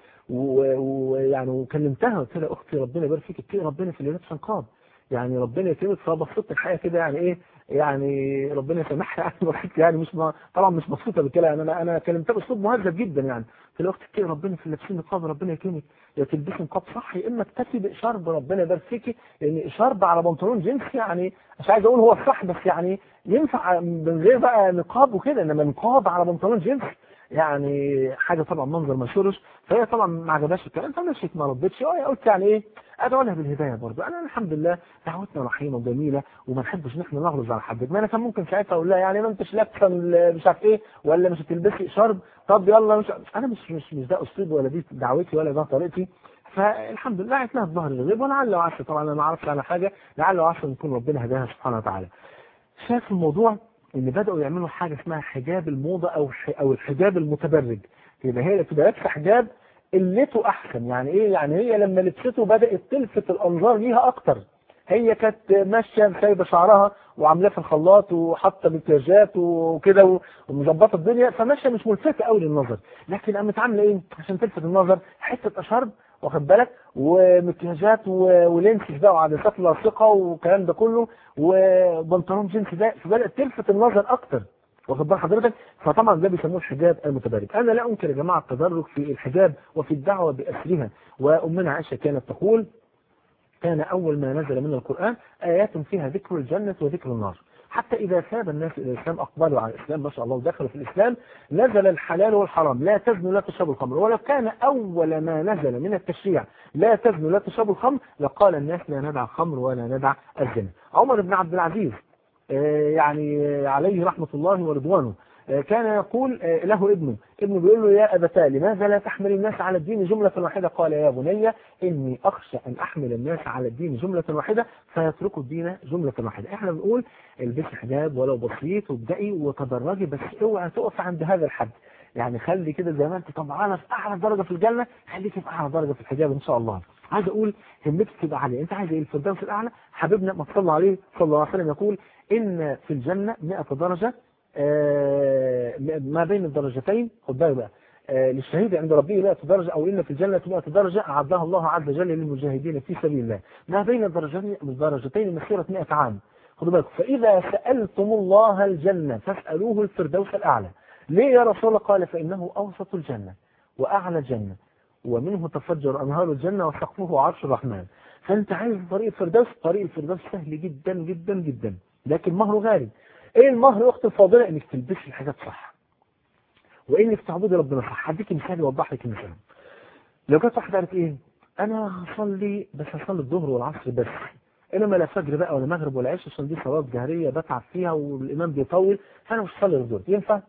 B: ويعني وكلمتها قلت لها اختي ربنا يبارك فيك اتقي ربنا في اللي لابسه نقاب يعني ربنا يكرمك فبصيت الحقيقه كده يعني ايه يعني ربنا يسامحها يعني يعني مش ما طبعا مش مبسوطه بالكلام يعني انا انا كلمتها باسلوب مهذب جدا يعني قلت لها اختي اتقي ربنا في اللي لابسين نقاب ربنا يكرمك يا تلبسي نقاب صح يا اما اكتفي باشارب ربنا يبارك فيكي لان اشارب على بنطلون جينز يعني مش عايز اقول هو الصح بس يعني ينفع من غير بقى نقاب وكده انما نقاب على بنطلون جينز يعني حاجه طبعا منظر ما يسرش فهي طبعا ما عجبهاش الكلام فمشيت ما ردتش قلت يعني ايه ادعو لها بالهدايه برضه انا الحمد لله دعوتنا رحيمه وجميله وما نحبش ان احنا نغلظ على حد ما انا كان ممكن ساعتها اقول لها يعني ما انتش لابسه مش عارف ايه ولا مش هتلبسي شرب طب يلا مش انا مش مش مش ده اسلوبي ولا دي دعوتي ولا ده طريقتي فالحمد لله عرفناها في ظهر الغيب ولعل وعسى طبعا انا ما اعرفش عنها حاجه لعل وعسى يكون ربنا هداها سبحانه وتعالى شاف الموضوع ان بداوا يعملوا حاجه اسمها حجاب الموضه او او الحجاب المتبرج يبقى هي بتبقى لابسه حجاب قلته احسن يعني ايه يعني هي لما لبسته بدات تلفت الانظار ليها اكتر هي كانت ماشيه سايبه شعرها وعاملاه في الخلاط وحاطه مكياجات وكده ومظبطه الدنيا فماشيه مش ملفته قوي للنظر لكن قامت عامله ايه عشان تلفت النظر حته اشرب واخد بالك ومكياجات ولينسز بقى وعدسات لاصقه والكلام ده كله وبنطلون جينز ده فبدات تلفت النظر اكتر واخد بال حضرتك فطبعا ده بيسموه الحجاب المتبرج انا لا انكر يا جماعه التدرج في الحجاب وفي الدعوه باسرها وامنا عائشه كانت تقول كان أول ما نزل من القرآن آيات فيها ذكر الجنة وذكر النار حتى إذا ساب الناس إلى الإسلام أقبلوا على الإسلام ما شاء الله ودخلوا في الإسلام نزل الحلال والحرام لا تزنوا لا تشربوا الخمر ولو كان أول ما نزل من التشريع لا تزنوا لا تشربوا الخمر لقال الناس لا ندع الخمر ولا ندع الزنا عمر بن عبد العزيز يعني عليه رحمة الله ورضوانه كان يقول له ابنه ابنه بيقول له يا أبتاه لماذا لا تحمل الناس على الدين جملة واحدة قال يا بني إني أخشى أن أحمل الناس على الدين جملة واحدة فيتركوا الدين جملة واحدة احنا بنقول البسي حجاب ولو بسيط وابدأي وتدرجي بس اوعى تقف عند هذا الحد يعني خلي كده زي ما انت طبعا في اعلى درجه في الجنه خليكي في اعلى درجه في الحجاب ان شاء الله عايز اقول همتك تبقى عاليه انت عايز ايه الفردوس الاعلى حبيبنا ما صلى عليه صلى الله عليه وسلم يقول ان في الجنه 100 درجه ما بين الدرجتين خد بالك بقى للشهيد عند ربه 100 درجة أو إن في الجنة 100 درجة أعدها الله عز وجل للمجاهدين في سبيل الله ما بين الدرجتين الدرجتين مسيرة 100 عام خدوا بالكم فإذا سألتم الله الجنة فاسألوه الفردوس الأعلى ليه يا رسول الله قال فإنه أوسط الجنة وأعلى الجنة ومنه تفجر أنهار الجنة وسقفه عرش الرحمن فأنت عايز طريق الفردوس طريق الفردوس سهل جدا جدا جدا لكن مهره غالي ايه المهر يا اختي الفاضله انك تلبسي الحاجات صح وانك تعبدي ربنا صح هديكي مثال يوضح لك المثال لو كانت واحده قالت ايه انا هصلي بس هصلي الظهر والعصر بس انما لا فجر بقى ولا مغرب ولا عشاء عشان دي صلاه جهريه بتعب فيها والامام بيطول فانا مش هصلي الظهر ينفع؟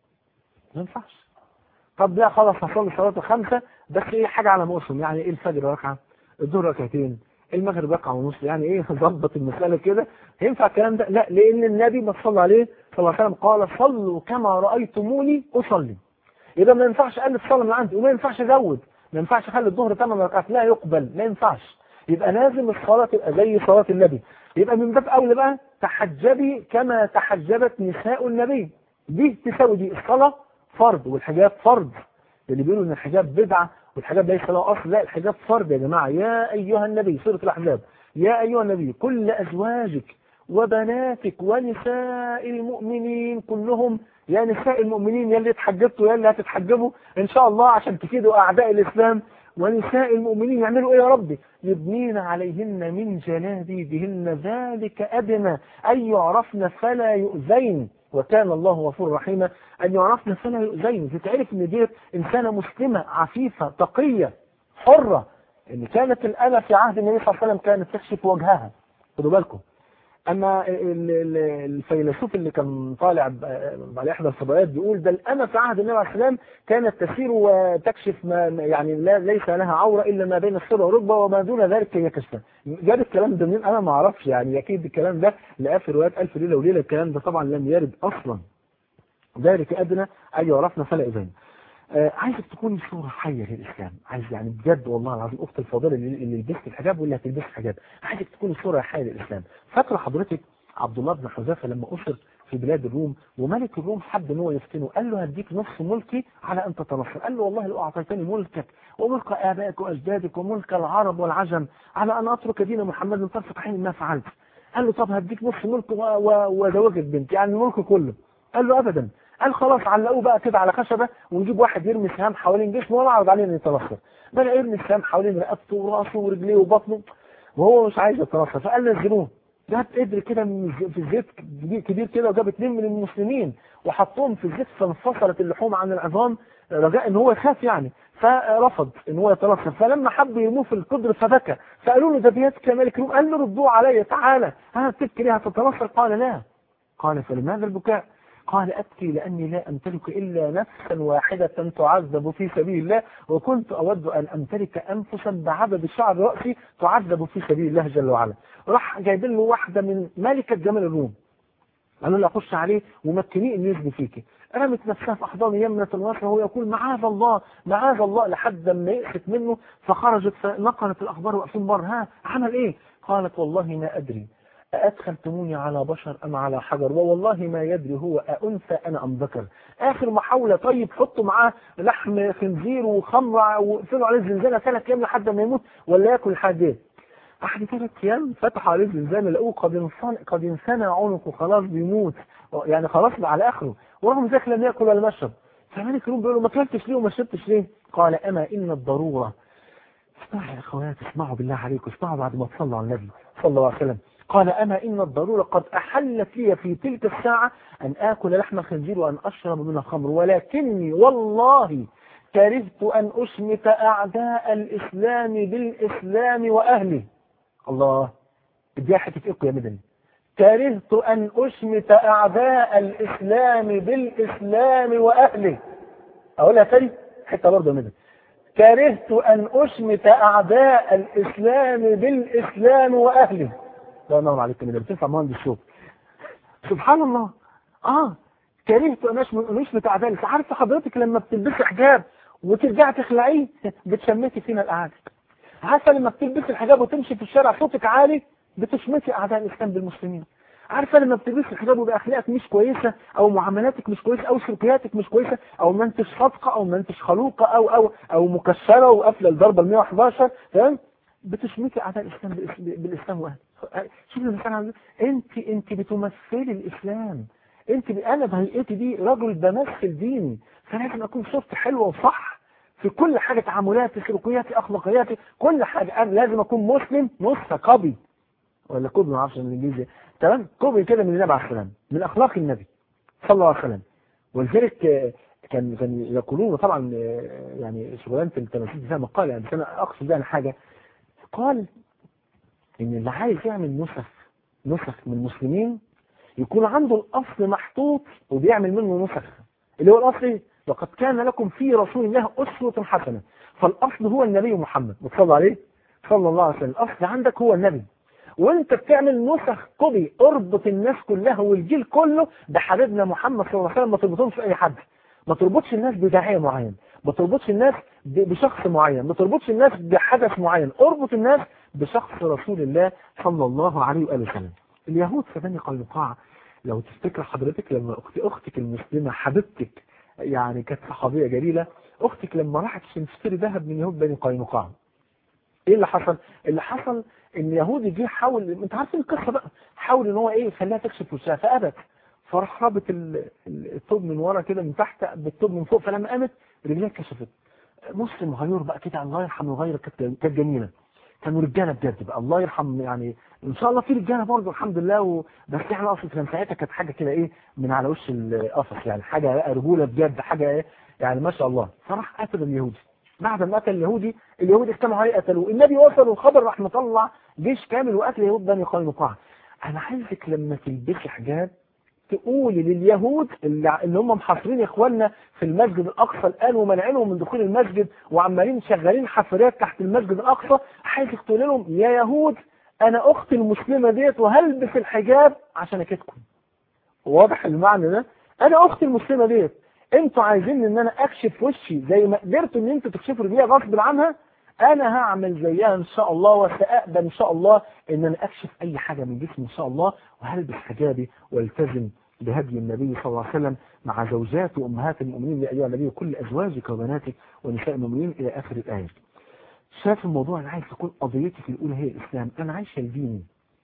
B: ما ينفعش طب لا خلاص هصلي صلاه الخمسه بس ايه حاجه على موسم يعني ايه الفجر ركعه الظهر ركعتين المغرب ركعه ونص يعني ايه ظبط المساله كده ينفع الكلام ده لا لان النبي ما صلى عليه صلى الله عليه وسلم قال صلوا كما رايتموني اصلي يبقى ما ينفعش اقلل الصلاه من عندي وما ينفعش ازود ما ينفعش اخلي الظهر 8 ركعات لا يقبل ما ينفعش يبقى لازم الصلاه تبقى زي صلاه النبي يبقى من باب اولى بقى تحجبي كما تحجبت نساء النبي دي تساوي دي الصلاه فرض والحجاب فرض اللي بيقولوا ان الحجاب بدعه والحجاب ليس له اصل لا الحجاب فرض يا جماعه يا ايها النبي سوره الاحزاب يا ايها النبي كل ازواجك وبناتك ونساء المؤمنين كلهم يا نساء المؤمنين يا اللي اتحجبتوا يا اللي هتتحجبوا ان شاء الله عشان تفيدوا اعداء الاسلام ونساء المؤمنين يعملوا ايه يا ربي يبنين عليهن من جلابيبهن ذلك ادنى ان يعرفن فلا يؤذين وكان الله غفورا رحيما ان يعرفن فلا يؤذين تتعرف ان دي انسانه مسلمه عفيفه تقيه حره ان كانت الأنا في عهد النبي صلى الله عليه وسلم كانت تكشف وجهها خدوا بالكم اما الفيلسوف اللي كان طالع على احدى الفضائيات بيقول ده الأنا في عهد النبي عليه السلام كانت تسير وتكشف ما يعني لا ليس لها عوره الا ما بين السره والركبه وما دون ذلك هي كشفه جاب الكلام ده منين انا ما اعرفش يعني اكيد الكلام ده لقاه في روايات الف ليله وليله الكلام ده طبعا لم يرد اصلا ذلك ادنى ان يعرفنا فلا اذن آه عايزك تكوني صورة حية للإسلام عايز يعني بجد والله العظيم أخت الفاضلة اللي, اللي لبست الحجاب واللي هتلبس الحجاب عايزك تكوني صورة حية للإسلام فاكرة حضرتك عبد الله بن حذافة لما أسر في بلاد الروم وملك الروم حب ان هو يفتنه قال له هديك نص ملكي على ان تتنصر قال له والله لو اعطيتني ملكك وملك ابائك واجدادك وملك العرب والعجم على ان اترك دين محمد طرفة عين ما فعلت قال له طب هديك نص ملك وزوجك بنتي يعني الملك كله قال له ابدا قال خلاص علقوه بقى كده على خشبه ونجيب واحد يرمي سهام حوالين جسمه وانا اعرض عليه انه يتنصر بدا يرمي السهام حوالين رقبته وراسه ورجليه وبطنه وهو مش عايز يتنصر فقال نزلوه جاب قدر كده في الزيت كبير كده وجاب اثنين من المسلمين وحطهم في الزيت فانفصلت اللحوم عن العظام رجاء ان هو يخاف يعني فرفض ان هو يتنصر فلما حب يرموه في القدر فبكى فقالوا له ده بيتك يا ملك الروم قال له ردوه علي تعالى ها تبكي ليه هتتنصر قال لا قال فلماذا البكاء قال أبكي لأني لا أمتلك إلا نفسا واحدة تعذب في سبيل الله وكنت أود أن أمتلك أنفسا بعدد شعر رأسي تعذب في سبيل الله جل وعلا راح جايبين له واحدة من ملكة جمال الروم قالوا لها خش عليه ومكنيه انه يزني فيكي رمت نفسها في احضان يمنة ويسرى وهو يقول معاذ الله معاذ الله لحد ما يئست منه فخرجت فنقلت الاخبار واقفين بره ها عمل ايه؟ قالت والله ما ادري أدخلتموني على بشر أم على حجر ووالله ما يدري هو أأنثى أنا أم ذكر آخر محاولة طيب حطوا معاه لحم خنزير وخمرة وقفلوا عليه الزنزانة ثلاث أيام لحد ما يموت ولا ياكل الحاجات بعد ثلاث أيام فتحوا عليه الزنزانة لقوه قد انصن قد انثنى عنقه خلاص بيموت يعني خلاص على آخره ورغم ذلك لم يأكل ولا مشرب فمالك اليوم بيقول له ما كلتش ليه وما شربتش ليه؟ قال أما إن الضرورة اسمعوا يا أخوات اسمعوا بالله عليكم اسمعوا بعد ما تصلوا على النبي صلى الله عليه وسلم قال أما إن الضرورة قد أحلت لي في تلك الساعة أن آكل لحم الخنزير وأن أشرب من الخمر ولكني والله كرهت أن أشمت أعداء الإسلام بالإسلام وأهله الله دي حتة إيقو يا مدني كرهت أن أشمت أعداء الإسلام بالإسلام وأهله أقولها تاني حتة برضه يا مدني كرهت أن أشمت أعداء الإسلام بالإسلام وأهله لا ينور عليك كده بتنفع مهندس الشغل سبحان الله اه كرهت ان اشمت اعدائي عارفه حضرتك لما بتلبسي حجاب وترجعي تخلعيه بتشمتي فينا الاعادي عارفه لما بتلبسي الحجاب وتمشي في الشارع صوتك عالي بتشمتي اعداء الاسلام بالمسلمين عارفه لما بتلبسي الحجاب ويبقى اخلاقك مش كويسه او معاملاتك مش كويسه او سلوكياتك مش كويسه او ما انتش صادقه او ما انتش خلوقه او او او مكسره وقافله الضربه ال 111 تمام بتشمتي اعداء الاسلام بالاسلام واهله شوف الانسان انت انت بتمثلي الاسلام انت انا بهيئتي دي رجل بمثل ديني فلازم اكون صورتي حلوه وصح في كل حاجه تعاملاتي سلوكياتي اخلاقياتي كل حاجه انا لازم اكون مسلم نص كوبي ولا كوبي ما اعرفش الانجليزي تمام كوبي كده من النبي عليه السلام من اخلاق النبي صلى الله عليه وسلم ولذلك كان كان يقولون طبعا يعني شغلانه التماثيل فيها مقال يعني بس انا اقصد يعني حاجه قال ان اللي عايز يعمل نسخ نسخ من المسلمين يكون عنده الاصل محطوط وبيعمل منه نسخ اللي هو الاصل ايه؟ لقد كان لكم في رسول الله اسوه حسنه فالاصل هو النبي محمد صلى عليه صلى الله عليه وسلم الاصل عندك هو النبي وانت بتعمل نسخ كوبي اربط الناس كلها والجيل كله بحبيبنا محمد صلى الله عليه وسلم ما تربطهمش باي حد ما تربطش الناس بداعيه معين ما تربطش الناس بشخص معين ما تربطش الناس بحدث معين اربط الناس بشخص رسول الله صلى الله عليه وآله وسلم اليهود في بني قينقاع لو تفتكر حضرتك لما أختي أختك المسلمة حبيبتك يعني كانت صحابية جليلة أختك لما راحت عشان تشتري ذهب من يهود بني قينقاع ايه اللي حصل اللي حصل ان يهودي جه حاول انت عارفين القصه بقى حاول ان هو ايه يخليها تكشف وشها فابت فراح رابط الثوب من ورا كده من تحت بالثوب من فوق فلما قامت رجليها كشفت مسلم غيور بقى كده الله يرحم الغير كانت جميله كانوا رجاله بجد بقى الله يرحم يعني ان شاء الله في رجاله برضه الحمد لله و... بس احنا اصلا كان ساعتها كانت حاجه كده ايه من على وش القفص يعني حاجه رجوله بجد حاجه ايه يعني ما شاء الله فراح قتل اليهودي بعد ما قتل اليهودي اليهود اجتمعوا عليه قتلوه النبي وصل والخبر راح مطلع جيش كامل وقتل يهود بني قينقاع انا عايزك لما تلبسي حجاب تقولي لليهود اللي, اللي هم محاصرين اخواننا في المسجد الاقصى الان ومنعينهم من دخول المسجد وعمالين شغالين حفريات تحت المسجد الاقصى عايزك تقول لهم يا يهود انا اختي المسلمه ديت وهلبس الحجاب عشان اكيدكم واضح المعنى ده انا اختي المسلمه ديت انتوا عايزين ان انا اكشف وشي زي ما قدرتوا ان انتوا تكشفوا رجليها غصب عنها انا هعمل زيها ان شاء الله وساقبل ان شاء الله ان انا اكشف اي حاجه من جسمي ان شاء الله وهلبس حجابي والتزم بهدي النبي صلى الله عليه وسلم مع زوجات وامهات المؤمنين يا ايها النبي كل ازواجك وبناتك ونساء المؤمنين الى اخر الايه. شايف الموضوع انا عايز تكون قضيتي في الاولى هي الاسلام، انا عايشه لديني.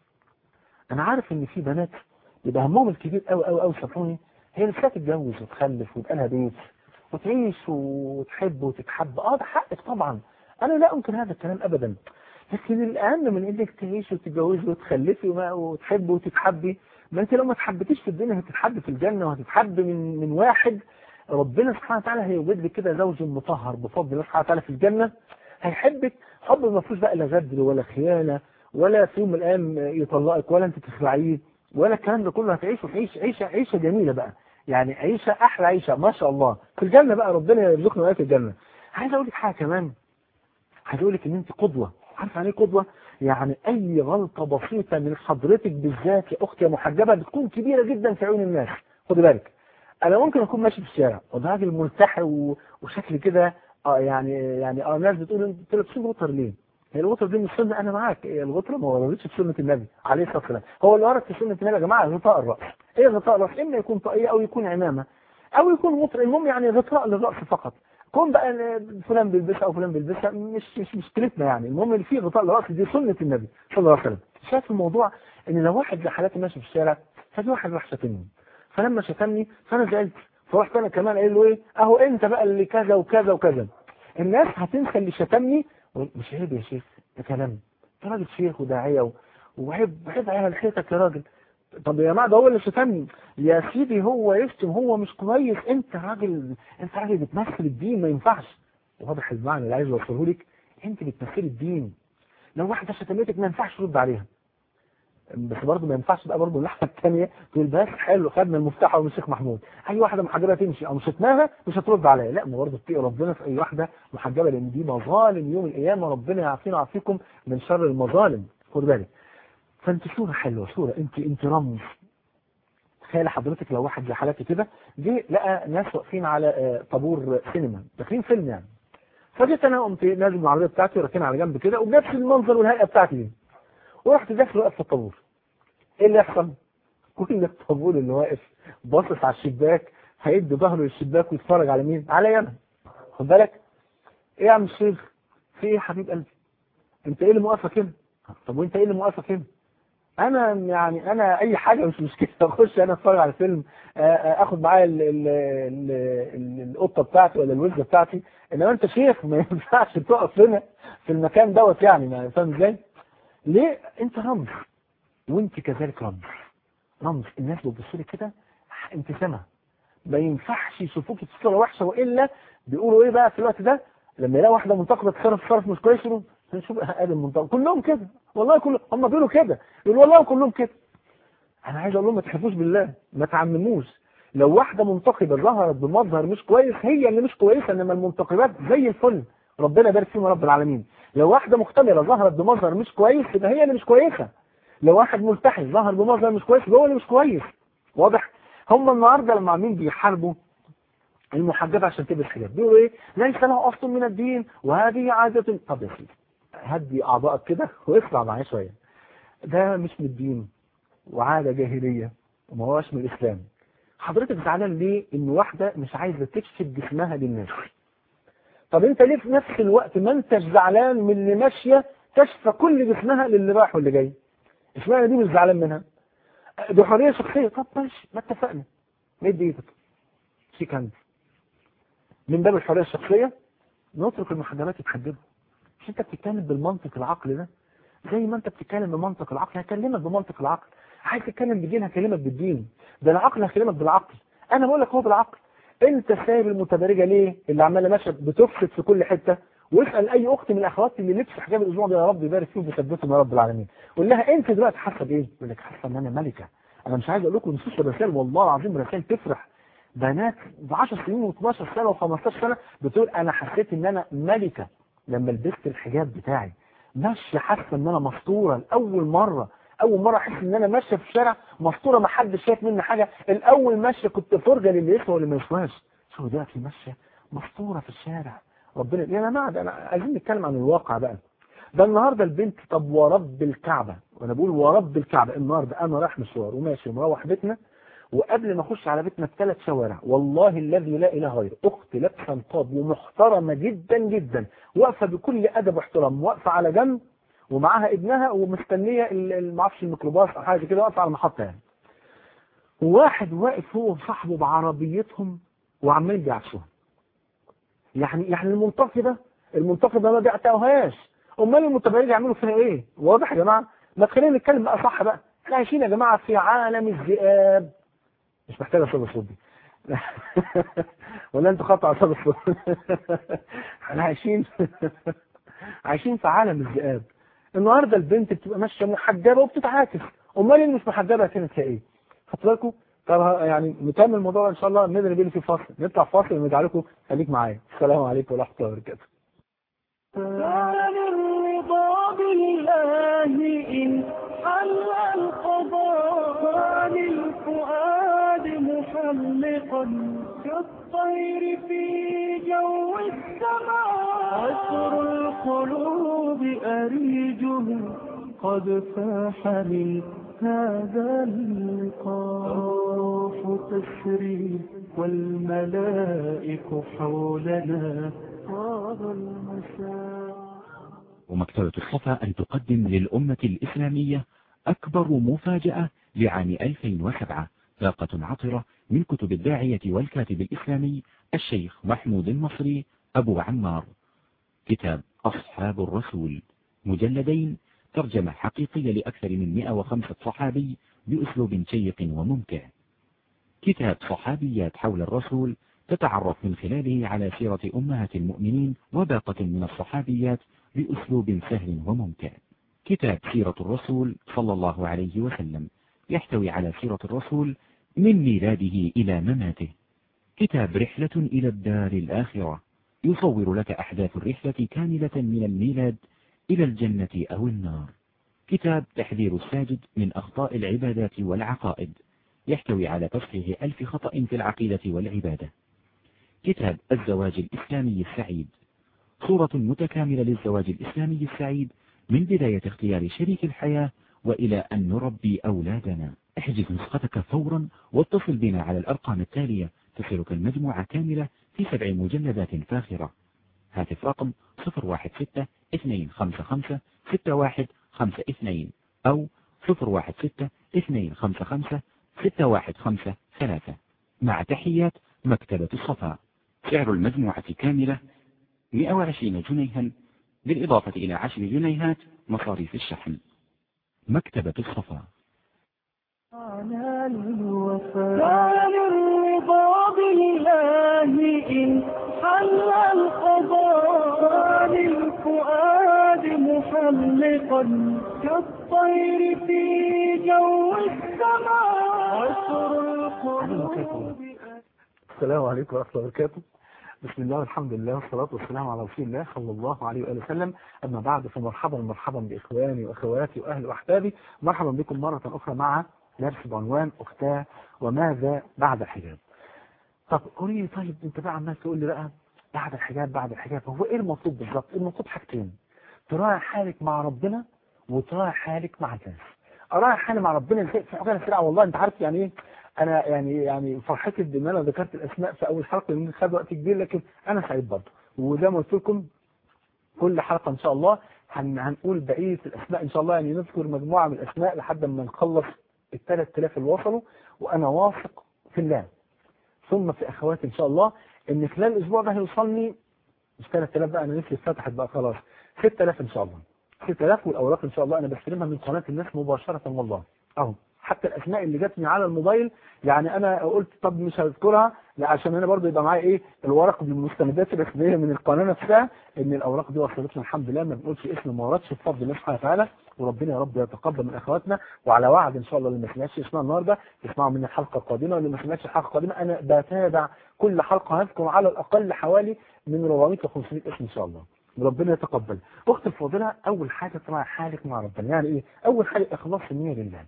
B: انا عارف ان في بنات يبقى همهم الكبير قوي قوي قوي شافوني هي نفسها تتجوز وتخلف ويبقى لها بيت وتعيش وتحب وتتحب اه ده حقك طبعا انا لا انكر هذا الكلام ابدا لكن الاهم من انك تعيشي وتتجوزي وتخلفي وتحبي وتتحبي ما انت لو ما تحبتيش في الدنيا هتتحب في الجنه وهتتحب من من واحد ربنا سبحانه وتعالى هيوجد لك كده زوج مطهر بفضل الله سبحانه وتعالى في الجنه هيحبك حب ما فيهوش بقى لا غدر ولا خيانه ولا في يوم من الايام يطلقك ولا انت تخلعيه ولا الكلام ده كله هتعيشه عيش عيشه عيشه جميله بقى يعني عيشه احلى عيشه ما شاء الله في الجنه بقى ربنا يرزقنا وياك الجنه عايز اقول لك حاجه كمان عايز اقول لك ان انت قدوه عارف يعني ايه قدوه يعني اي غلطة بسيطة من حضرتك بالذات يا اختي يا محجبة بتكون كبيرة جدا في عيون الناس خدي بالك انا ممكن اكون ماشي في الشارع وده راجل ملتحي و- وشكل كده اه يعني يعني اه الناس بتقول انت لابسين غطر ليه؟ هي الغطر دي مش سنه انا معاك هي الغطره ما وردتش في سنه النبي عليه الصلاه والسلام هو اللي ورد في سنه النبي يا جماعه غطاء الراس ايه غطاء الراس؟ اما يكون طاقيه او يكون عمامه او يكون غطر المهم يعني غطاء للراس فقط كون بقى إن فلان بيلبسها او فلان بيلبسها مش مش مشكلتنا يعني المهم اللي فيه غطاء للراس دي سنه النبي صلى الله عليه وسلم شايف الموضوع ان لو واحد لحالاتي ماشي في الشارع ففي واحد راح شتمني فلما شتمني فانا زعلت فرحت انا كمان قايل له ايه اهو انت بقى اللي كذا وكذا وكذا الناس هتنسى اللي شتمني مش عيب يا شيخ ده كلام انت راجل شيخ وداعيه و- وعيب عيب على لحيتك يا راجل طب يا جماعه ده هو اللي شتمني يا سيدي هو يشتم هو مش كويس انت راجل انت راجل بتمثل الدين ما ينفعش واضح المعنى اللي عايز اوصله لك انت بتمثلي الدين لو واحده شتمتك ما ينفعش ترد عليها بس برضه ما ينفعش بقى برضه اللحظه الثانيه تقول بس حلو خدنا المفتاح من الشيخ محمود اي واحده محجبه تمشي او شتماها مش هترد عليا لا ما برضه اتقي ربنا في اي واحده محجبه لان دي مظالم يوم القيامه ربنا يعافينا ويعافيكم من شر المظالم خد بالك فانت صوره حلوه صوره انت انت رمز تخيل حضرتك لو واحد زي حالاتي كده جه لقى ناس واقفين على آه، طابور سينما داخلين فيلم يعني فجيت انا قمت نازل من العربيه بتاعتي وراكنها على جنب كده وبنفس المنظر والهيئه بتاعتي دي ورحت داخل واقف في الطابور ايه اللي يحصل؟ كل الطابور اللي واقف باصص على الشباك هيدي ظهره للشباك ويتفرج على مين؟ عليا انا خد بالك ايه يا عم الشيخ؟ في ايه يا حبيب قلبي؟ انت ايه اللي موقفك هنا؟ طب وانت ايه اللي موقفك هنا؟ انا يعني انا اي حاجه مش مشكله اخش انا اتفرج على فيلم آه، آه، اخد معايا ال- ال- ال- ال- القطه بتاعتي ولا الوزه بتاعتي انما انت شيخ ما ينفعش تقف هنا في المكان دوت يعني ما فاهم ازاي؟ ليه؟ انت رمز وانت كذلك رمز رمز الناس بتبص لك كده ابتسامه ما ينفعش يشوفوك في صوره وحشه والا بيقولوا ايه بقى في الوقت ده لما يلاقوا واحده منتقده تصرف تصرف مش كويس يقولوا نشوف ادم منتقد كلهم كده والله كلهم هم بيقولوا كده يقولوا والله كلهم كده انا عايز اقول لهم ما تحلفوش بالله ما تعمموش لو واحده منتقده ظهرت بمظهر مش كويس هي اللي مش كويسه انما المنتقبات زي الفل ربنا يبارك فيهم يا رب العالمين لو واحده مختمره ظهرت بمظهر مش كويس يبقى هي اللي مش كويسه لو واحد ملتحي ظهر بمظهر مش كويس يبقى هو اللي مش كويس واضح هم النهارده لما عاملين بيحاربوا المحجبة عشان تلبس حجاب بيقولوا ايه ليس له اصل من الدين وهذه عادة طب يا سيدي هدي اعضائك كده واسمع معايا شوية ده مش من الدين وعادة جاهلية وما هوش من الاسلام حضرتك زعلان ليه ان واحدة مش عايزة تكشف جسمها للناس طب انت ليه في نفس الوقت ما انتش زعلان من اللي ماشية كشف كل جسمها للي رايح واللي جاي اشمعنى دي مش زعلان منها دي حرية شخصية طب ماشي ما اتفقنا مد ايدك شيك هاند من باب الحرية الشخصية نترك المحجبات يتحجبوا مش انت بتتكلم بالمنطق العقل ده زي ما انت بتتكلم بمنطق العقل هكلمك بمنطق العقل عايز تتكلم بالدين هكلمك بالدين ده العقل هكلمك بالعقل انا بقول لك هو بالعقل انت سايب المتبرجه ليه اللي عماله ماشيه بتفسد في كل حته واسال اي اخت من الاخوات اللي لبس حجاب الاسبوع ده يا رب يبارك فيهم ويثبتهم يا رب العالمين قول لها انت دلوقتي حاسه بايه؟ يقول لك حاسه ان انا ملكه انا مش عايز اقول لكم نصوص الرسائل والله العظيم رسائل تفرح بنات ب 10 سنين و12 سنه و15 سنه بتقول انا حسيت ان انا ملكه لما لبست الحجاب بتاعي ماشيه حاسه ان انا مسطوره لاول مره اول مره احس ان انا ماشيه في الشارع مسطوره ما حدش شايف مني حاجه الاول ماشيه كنت فرجه للي يسوى واللي ما يسواش شو دلوقتي ماشيه مسطوره في الشارع ربنا يا جماعه ده انا عايزين نتكلم عن الواقع بقى ده النهارده البنت طب ورب الكعبه وانا بقول ورب الكعبه النهارده انا رايح مشوار وماشي ومروح بيتنا وقبل ما اخش على بيتنا بثلاث شوارع والله الذي لا اله غيره اخت لابسه نقاب ومحترمه جدا جدا واقفه بكل ادب واحترام واقفه على جنب ومعاها ابنها ومستنيه ال- ال- ما اعرفش الميكروباص او حاجه كده واقفه على المحطه يعني وواحد واقف هو وصاحبه بعربيتهم وعمالين بيعكسوها يعني يعني المنتقبه المنتقبه ما بيعتقوهاش امال المتبرجين يعملوا فيها ايه واضح يا جماعه ما تخلينا نتكلم بقى صح بقى احنا عايشين يا جماعه في عالم الذئاب مش محتاج اصاب الصوت دي ولا انتوا خدتوا اعصاب الصوت احنا عايشين عايشين في عالم الذئاب النهارده البنت بتبقى ماشيه محجبه وبتتعاكس امال اللي مش محجبه كانت هي ايه خدت بالكم طب يعني نكمل الموضوع ان شاء الله نقدر نجيب في فاصل نطلع فاصل ونرجع لكم خليك معايا السلام عليكم ورحمه الله وبركاته
A: كان الرضا بالله الإله إن حل القضاء للفؤاد محلقا كالطير في جو السماء عطر القلوب أريجه قد فاح من هذا اللقاء الروح تسري والملائك حولنا طاب المساء
C: ومكتبة الصفا أن تقدم للأمة الإسلامية أكبر مفاجأة لعام 2007 باقة عطرة من كتب الداعية والكاتب الإسلامي الشيخ محمود المصري أبو عمار كتاب أصحاب الرسول مجلدين ترجمة حقيقية لأكثر من 105 صحابي بأسلوب شيق وممتع كتاب صحابيات حول الرسول تتعرف من خلاله على سيرة أمهات المؤمنين وباقة من الصحابيات بأسلوب سهل وممتع كتاب سيرة الرسول صلى الله عليه وسلم يحتوي على سيرة الرسول من ميلاده إلى مماته كتاب رحلة إلى الدار الآخرة يصور لك أحداث الرحلة كاملة من الميلاد إلى الجنة أو النار كتاب تحذير الساجد من أخطاء العبادات والعقائد يحتوي على تصحيح ألف خطأ في العقيدة والعبادة كتاب الزواج الإسلامي السعيد صورة متكاملة للزواج الإسلامي السعيد من بداية اختيار شريك الحياة وإلى أن نربي أولادنا احجز نسختك فورا واتصل بنا على الأرقام التالية تصلك المجموعة كاملة في سبع مجلدات فاخرة هاتف رقم 016 255 6152 أو 016 255 6153 مع تحيات مكتبة الصفا سعر المجموعة كاملة 120 جنيها بالإضافة إلى 10 جنيهات مصاريف الشحن مكتبة الصفا
A: على الوفاء الرضا بالله إن حل القضاء للفؤاد محلقا كالطير في جو السماء عطر القلوب
B: السلام عليكم ورحمة الله وبركاته بسم الله والحمد لله والصلاة والسلام على رسول الله صلى الله عليه وآله وسلم أما بعد فمرحبا مرحبا بإخواني وأخواتي وأهل وأحبابي مرحبا بكم مرة أخرى مع درس بعنوان أختاه وماذا بعد الحجاب طب قولي لي طيب أنت بقى عمال تقول لي بقى بعد الحجاب بعد الحجاب هو إيه المطلوب بالظبط؟ المطلوب حاجتين تراعي حالك مع ربنا وتراعي حالك مع الناس أراعي حالي مع ربنا ازاي في حاجة سريعة والله أنت عارف يعني إيه انا يعني يعني فرحتي بان انا ذكرت الاسماء في اول حلقه لان خد وقت كبير لكن انا سعيد برضه وزي ما قلت لكم كل حلقه ان شاء الله هن هنقول بقيه الاسماء ان شاء الله يعني نذكر مجموعه من الاسماء لحد ما نخلص ال 3000 اللي وصلوا وانا واثق في الله ثم في اخواتي ان شاء الله ان خلال الاسبوع ده هيوصلني مش 3000 بقى انا نفسي اتفتحت بقى خلاص 6000 ان شاء الله 6000 والاوراق ان شاء الله انا بستلمها من قناه الناس مباشره والله اهو حتى الاسماء اللي جاتني على الموبايل يعني انا قلت طب مش هذكرها لا عشان انا برضه يبقى معايا ايه الورق بالمستندات الرسميه من القناه نفسها ان الاوراق دي وصلتنا الحمد لله ما بنقولش اسم ما وردش بفضل الله سبحانه وتعالى وربنا يا رب يتقبل من اخواتنا وعلى وعد ان شاء الله اللي ما سمعش اسمها النهارده يسمعوا من الحلقه القادمه واللي ما سمعش الحلقه القادمه انا بتابع كل حلقه هذكر على الاقل حوالي من 400 ل 500 اسم ان شاء الله وربنا يتقبل اختي الفاضله اول حاجه تراعي حالك مع ربنا يعني ايه اول حاجه اخلاص النيه لله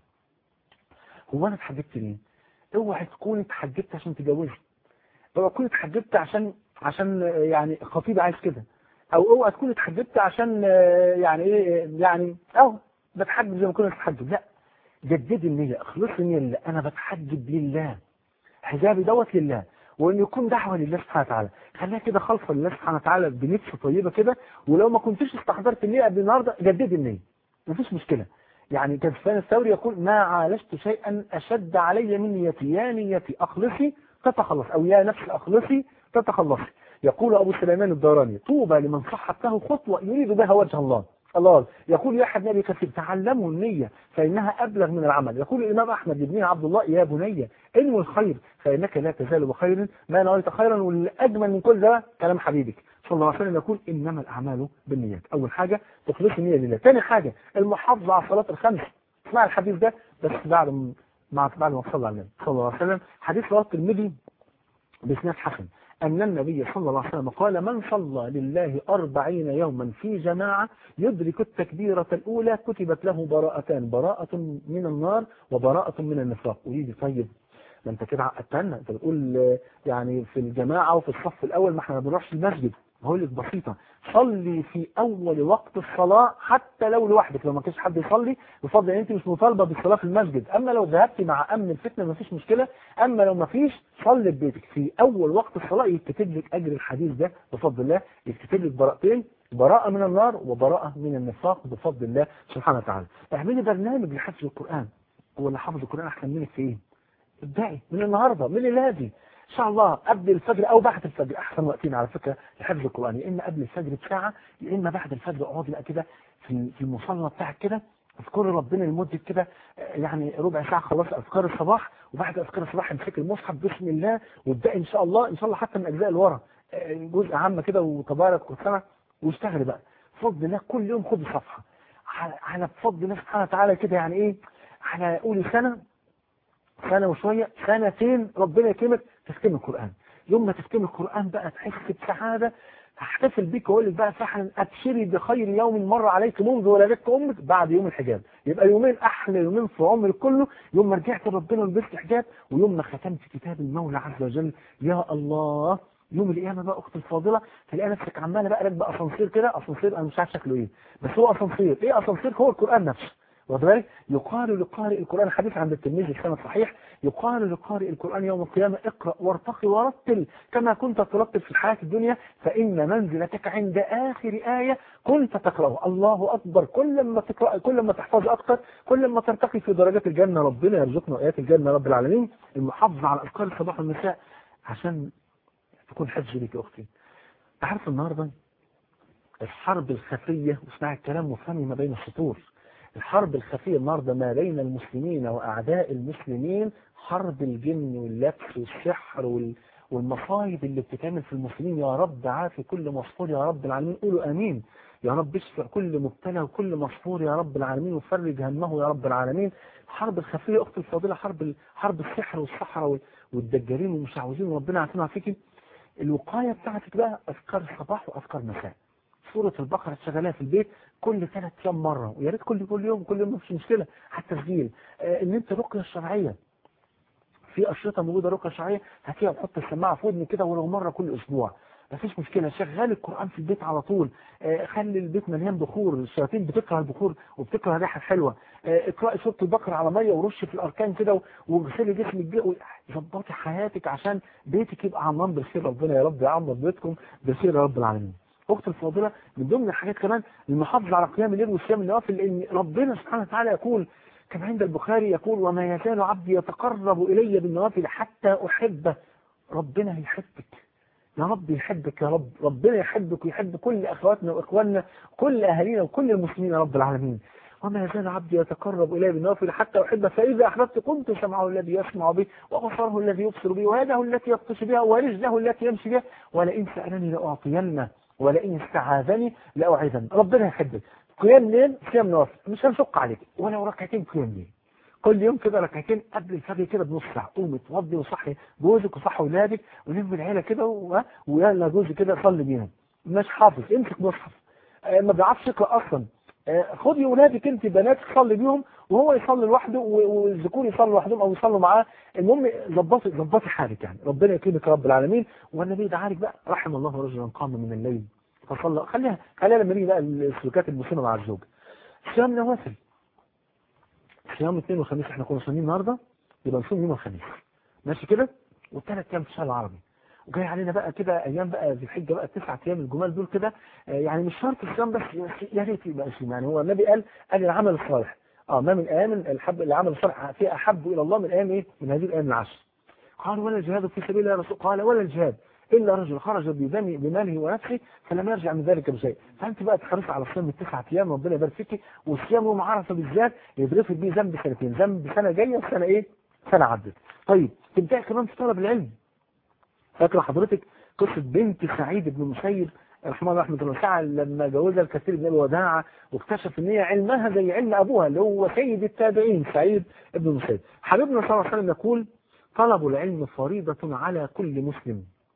B: هو انا اتحجبت ليه اوعى تكون اتحجبت عشان تتجوزي اوعى تكون اتحجبت عشان عشان يعني خطيب عايز كده او اوعى تكون اتحجبت عشان يعني ايه يعني او بتحجب زي ما كنا بتحجب لا جددي النية اخلصي النية لله انا بتحجب لله حجابي دوت لله وان يكون دعوه لله سبحانه وتعالى خليها كده خالصه لله سبحانه وتعالى بنفس طيبه كده ولو ما كنتش استحضرت النية قبل النهارده جددي النية مفيش مشكله يعني كان سفيان الثوري يقول ما عالجت شيئا أشد علي من نيتي يا نيتي أخلصي تتخلص أو يا نفس أخلصي تتخلصي يقول أبو سليمان الداراني طوبى لمن صحت له خطوة يريد بها وجه الله الله يقول يا أحد نبي كثير تعلموا النية فإنها أبلغ من العمل يقول الإمام أحمد بن عبد الله يا بني انوي الخير فإنك لا تزال بخير ما نويت خيرا والأجمل من كل ده كلام حبيبك صلى الله عليه وسلم يقول إنما الأعمال بالنيات أول حاجة تخلص النية لله ثاني حاجة المحافظة على الصلاة الخمس اسمع الحديث ده بس بعد ما بعد ما صلى على النبي صلى الله عليه وسلم حديث رواه الترمذي بإسناد حسن أن النبي صلى الله عليه وسلم قال من صلى لله أربعين يوما في جماعة يدرك التكبيرة الأولى كتبت له براءتان براءة من النار وبراءة من النفاق ويجي طيب ما انت كده عقدتنا انت بتقول آه، يعني في الجماعة وفي الصف الأول ما احنا ما بنروحش المسجد هقول لك بسيطة صلي في أول وقت الصلاة حتى لو لوحدك لو ما كانش حد يصلي بفضل ان انت مش مطالبة بالصلاة في المسجد أما لو ذهبت مع أمن الفتنة ما فيش مشكلة أما لو ما فيش صلي في بيتك في أول وقت الصلاة يكتب لك أجر الحديث ده بفضل الله يكتب لك براءتين براءة من النار وبراءة من النفاق بفضل الله سبحانه وتعالى اعملي برنامج لحفظ القرآن هو اللي حافظ القرآن أحسن منك في إيه؟ ابدعي من النهاردة من الليلة دي ان شاء الله قبل الفجر او بعد الفجر احسن وقتين على فكره لحفظ القران يا اما قبل الفجر بساعه يا اما بعد الفجر اقعدي بقى كده في في المصلى بتاعك كده اذكري ربنا لمده كده آه، يعني ربع ساعه خلاص اذكار الصباح وبعد اذكار الصباح امسكي المصحف بسم الله وابداي ان شاء الله ان شاء الله حتى من الاجزاء اللي ورا آه، جزء عامه كده وتبارك وسنه واشتغلي بقى بفضل الله كل يوم خدي صفحه على على بفضل الله سبحانه وتعالى كده يعني ايه على قولي سنه سنة وشوية سنتين ربنا يكرمك تختم القرآن يوم ما تختم القرآن بقى تحس بسعادة هحتفل بيك واقول لك بقى فعلا ابشري بخير يوم مر عليك منذ ولدتك امك بعد يوم الحجاب يبقى يومين احلى يومين في عمرك كله يوم ما رجعت لربنا ولبست حجاب ويوم ما ختمت كتاب المولى عز وجل يا الله يوم القيامة بقى أختي الفاضلة تلاقي نفسك عمالة بقى راكبة أسانسير كده أسانسير أنا مش عارف شكله إيه بس هو أسانسير إيه أسانسير هو القرآن نفسه واخد بالك يقال لقارئ القرآن حديث عند الترمذي السنة صحيح يقال لقارئ القرآن يوم القيامة اقرأ وارتقي ورتل كما كنت ترتل في الحياة الدنيا فإن منزلتك عند آخر آية كنت تقرأه الله أكبر كل ما تقرأ كل ما تحفظ أكثر كل ما ترتقي في درجات الجنة ربنا يرزقنا آيات الجنة رب العالمين المحافظة على أذكار الصباح والمساء عشان تكون حفظ ليك يا أختي تعرف النهاردة الحرب الخفية واسمع الكلام وفهمي ما بين السطور الحرب الخفية النهاردة ما بين المسلمين وأعداء المسلمين حرب الجن واللبس والسحر وال... والمصايب اللي بتتعمل في المسلمين يا رب عافي كل مصفور يا رب العالمين قولوا امين يا رب اشفع كل مبتلى وكل مصفور يا رب العالمين وفرج همه يا رب العالمين حرب الخفية اختي الفاضلة حرب ال... حرب السحر والسحرة وال... والدجالين والمشعوذين وربنا يعافينا فيكي الوقاية بتاعتك بقى اذكار الصباح واذكار مساء سورة البقرة تشغلها في البيت كل ثلاث ايام مرة ويا ريت كل كل يوم كل يوم مفيش مشكلة حتى تسجيل آه ان انت رقية الشرعية في أشرطة موجودة رقية شرعية هاتيها وحط السماعة في ودني كده ولو مرة كل أسبوع مفيش مشكلة شغال القرآن في البيت على طول آه خلي البيت مليان بخور الشياطين بتكره البخور وبتكره الريحة الحلوة آه اقرأي سورة البقرة على مية ورش في الأركان كده واغسلي جسمك ظبطي حياتك عشان بيتك يبقى عمران بالخير ربنا يا رب يعمر بيتكم بالخير يا رب العالمين أخت الفاضلة من ضمن الحاجات كمان المحافظة على قيام الليل والصيام النوافل لأن ربنا سبحانه وتعالى يقول كما عند البخاري يقول وما يزال عبدي يتقرب إلي بالنوافل حتى أحبه ربنا يحبك يا رب يحبك يا رب ربنا يحبك ويحب كل أخواتنا وإخواننا كل أهالينا وكل المسلمين يا رب العالمين وما يزال عبدي يتقرب إلي بالنوافل حتى أحبه فإذا أحببت كنت سمعه الذي يسمع به وبصره الذي يبصر به ويده التي يبطش بها ورجله التي يمشي بها ولئن سألني لأعطينه ولئن استعاذني لأعيذن ربنا يحبك قيام ليل صيام نوافل مش هنشق عليك ولو ركعتين قيام ليل كل يوم كده ركعتين قبل الفجر كده بنص ساعه قومي اتوضي وصحي جوزك وصحي اولادك ولم العيله كده و... ويلا جوزي كده صلي بيهم مش حافظ امسك مصحف آه ما بيعرفش يقرا اصلا آه خدي اولادك انت بناتك صلي بيهم وهو يصلي لوحده والذكور يصلوا لوحدهم او يصلوا معاه المهم ظبطي ظبطي حالك يعني ربنا يكرمك رب العالمين والنبي دعالك بقى رحم الله رجلا قام من الليل فصلى خليها خليها لما نيجي بقى السلوكات المسلمه مع الزوج صيام نوافل صيام اثنين وخميس احنا كنا صايمين النهارده يبقى نصوم يوم الخميس ماشي كده والثلاث ايام في الشهر العربي وجاي علينا بقى كده ايام بقى ذي الحجه بقى التسع ايام الجمال دول كده يعني مش شرط الصيام بس يا ريت يبقى صيام يعني هو النبي قال قال العمل الصالح اه ما من ايام الحب العمل الصالح في احب الى الله من ايام ايه من هذه الايام العشر قال ولا الجهاد في سبيل الله يا رسول قال ولا الجهاد إلا رجل خرج بدمه بماله ونفسه فلم يرجع من ذلك بشيء فأنت بقى تحرص على الصيام التسعة أيام ربنا يبارك فيك والصيام يوم عرفة بالذات يتغفر بيه ذنب سنتين ذنب سنة جاية وسنة إيه؟ سنة عدت طيب تبدأ كمان في طلب العلم فاكرة حضرتك قصة بنت سعيد بن مسيب رحمه الله رحمه الله تعالى لما جوزها الكثير من الوداعة واكتشف ان هي علمها زي علم ابوها اللي هو سيد التابعين سعيد بن مسيب حبيبنا صلى الله عليه وسلم يقول طلب العلم فريضة على كل مسلم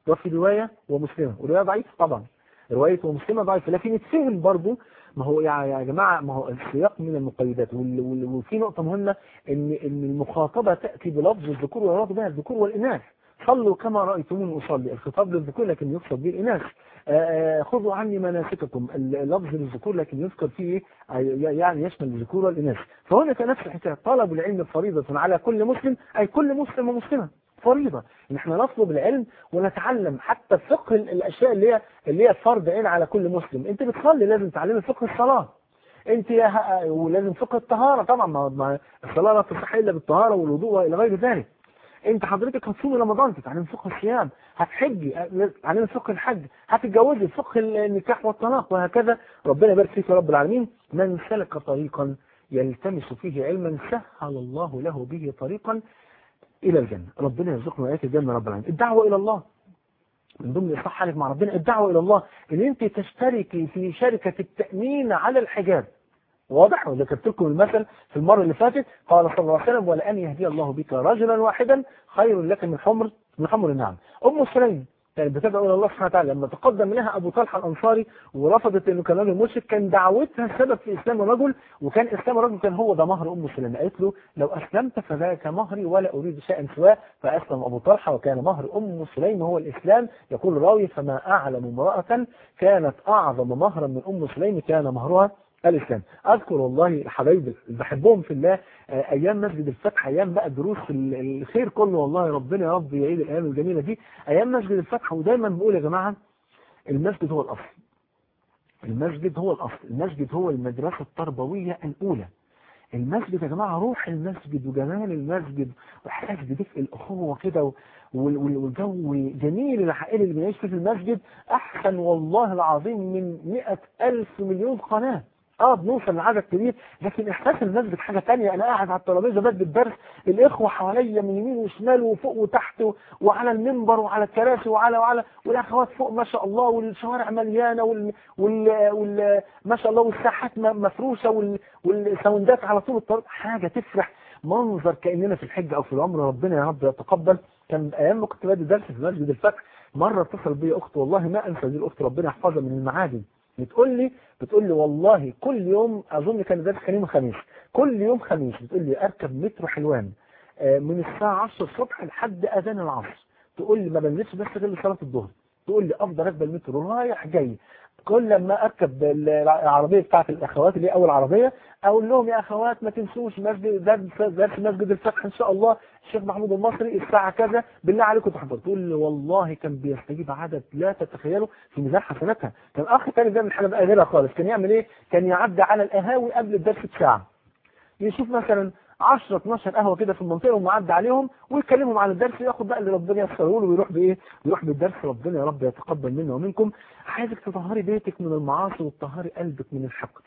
B: وفي رواية ومسلمة ورواية ضعيفة طبعا رواية ومسلمة ضعيفة لكن يتفهم برضو ما هو يا يا جماعة ما هو السياق من المقيدات وال- وال- وفي نقطة مهمة ان ان المخاطبة تأتي بلفظ الذكور والرد بها الذكور والإناث صلوا كما رأيتموني أصلي الخطاب للذكور لكن يقصد به الإناث آه، آه، خذوا عني مناسككم اللفظ للذكور لكن يذكر فيه آه، يعني يشمل الذكور والإناث فهنا كنفس الحكاية طلب العلم فريضة على كل مسلم أي كل مسلم ومسلمة فريضة ان احنا نطلب العلم ونتعلم حتى فقه ال- الاشياء اللي هي اللي هي فرض عين على كل مسلم انت بتصلي لازم تعلمي فقه الصلاة انت يا ه- ولازم فقه الطهارة طبعا ما ما الصلاة لا تصح الا بالطهارة والوضوء والى غير ذلك انت حضرتك هتصومي رمضان تتعلم فقه الصيام هتحجي تتعلم فقه الحج هتتجوزي فقه النكاح والطلاق وهكذا ربنا يبارك فيك يا رب العالمين من سلك طريقا يلتمس فيه علما سهل الله له به طريقا الى الجنه ربنا يرزقنا ايات الجنه رب العالمين الدعوه الى الله من ضمن اصلاح حالك مع ربنا الدعوه الى الله ان انت تشتركي في شركه التامين على الحجاب واضح وذكرت لكم المثل في المرة اللي فاتت قال صلى الله عليه وسلم ولأن يهدي الله بك رجلا واحدا خير لك من حمر من حمر النعم أم سليم كانت بتدعو إلى الله سبحانه وتعالى لما تقدم لها أبو طلحة الأنصاري ورفضت إنه كان راجل مشرك كان دعوتها سبب في إسلام الرجل وكان إسلام الرجل كان هو ده مهر أم سليم قالت له لو أسلمت فذاك مهري ولا أريد شيئا سواه فأسلم أبو طلحة وكان مهر أم سليم هو الإسلام يقول الراوي فما أعلم امرأة كانت أعظم مهرا من أم سليم كان مهرها الإسلام أذكر والله الحبايب اللي بحبهم في الله آه، أيام مسجد الفتح أيام بقى دروس ال- الخير كله والله ربنا يا رب يعيد الأيام الجميلة دي أيام مسجد الفتح ودايما بقول يا جماعة المسجد هو الأصل المسجد هو الأصل المسجد هو المدرسة التربوية الأولى المسجد يا جماعة روح المسجد وجمال المسجد وإحساس بدفء الأخوة كده و- وال- وال- والجو جميل العائلي اللي بنعيش فيه في المسجد أحسن والله العظيم من مئة ألف مليون قناة اه بنوصل لعدد كبير لكن احساس المسجد حاجه تانية انا قاعد على الترابيزه بدي الدرس الاخوه حواليا من يمين وشمال وفوق وتحت و- وعلى المنبر وعلى الكراسي وعلى وعلى والاخوات فوق ما شاء الله والشوارع مليانه وال, وال, وال ما شاء الله والساحات م- مفروشه وال, والساوندات على طول الطريق حاجه تفرح منظر كاننا في الحج او في العمره ربنا يا رب يتقبل كان ايام ما كنت بدي درس في مسجد الفتح مره اتصل بي اخت والله ما انسى دي الاخت ربنا يحفظها من المعادن بتقول لي بتقول لي والله كل يوم اظن كان درس كان يوم خميس كل يوم خميس بتقول لي اركب مترو حلوان آه، من الساعه 10 الصبح لحد اذان العصر تقول لي ما بنزلش بس غير لصلاه الظهر تقول لي افضل راكبه المترو رايح جاي كل لما اركب العربيه بتاعت الاخوات اللي هي اول عربيه اقول لهم يا اخوات ما تنسوش مسجد درس درس مسجد الفتح ان شاء الله الشيخ محمود المصري الساعه كذا بالله عليكم تحضروا تقول لي والله كان بيستجيب عدد لا تتخيلوا في ميزان حسناتها كان اخ تاني بيعمل حاجه بقى غيرها خالص كان يعمل ايه كان يعدي على القهاوي قبل الدرس بساعه يشوف مثلا 10 12 قهوه كده في المنطقه ومعدي عليهم ويكلمهم عن الدرس ياخد بقى اللي ربنا ييسره له ويروح بايه يروح بالدرس ربنا يا رب يتقبل منا ومنكم عايزك تطهري بيتك من المعاصي وتطهري قلبك من الحقد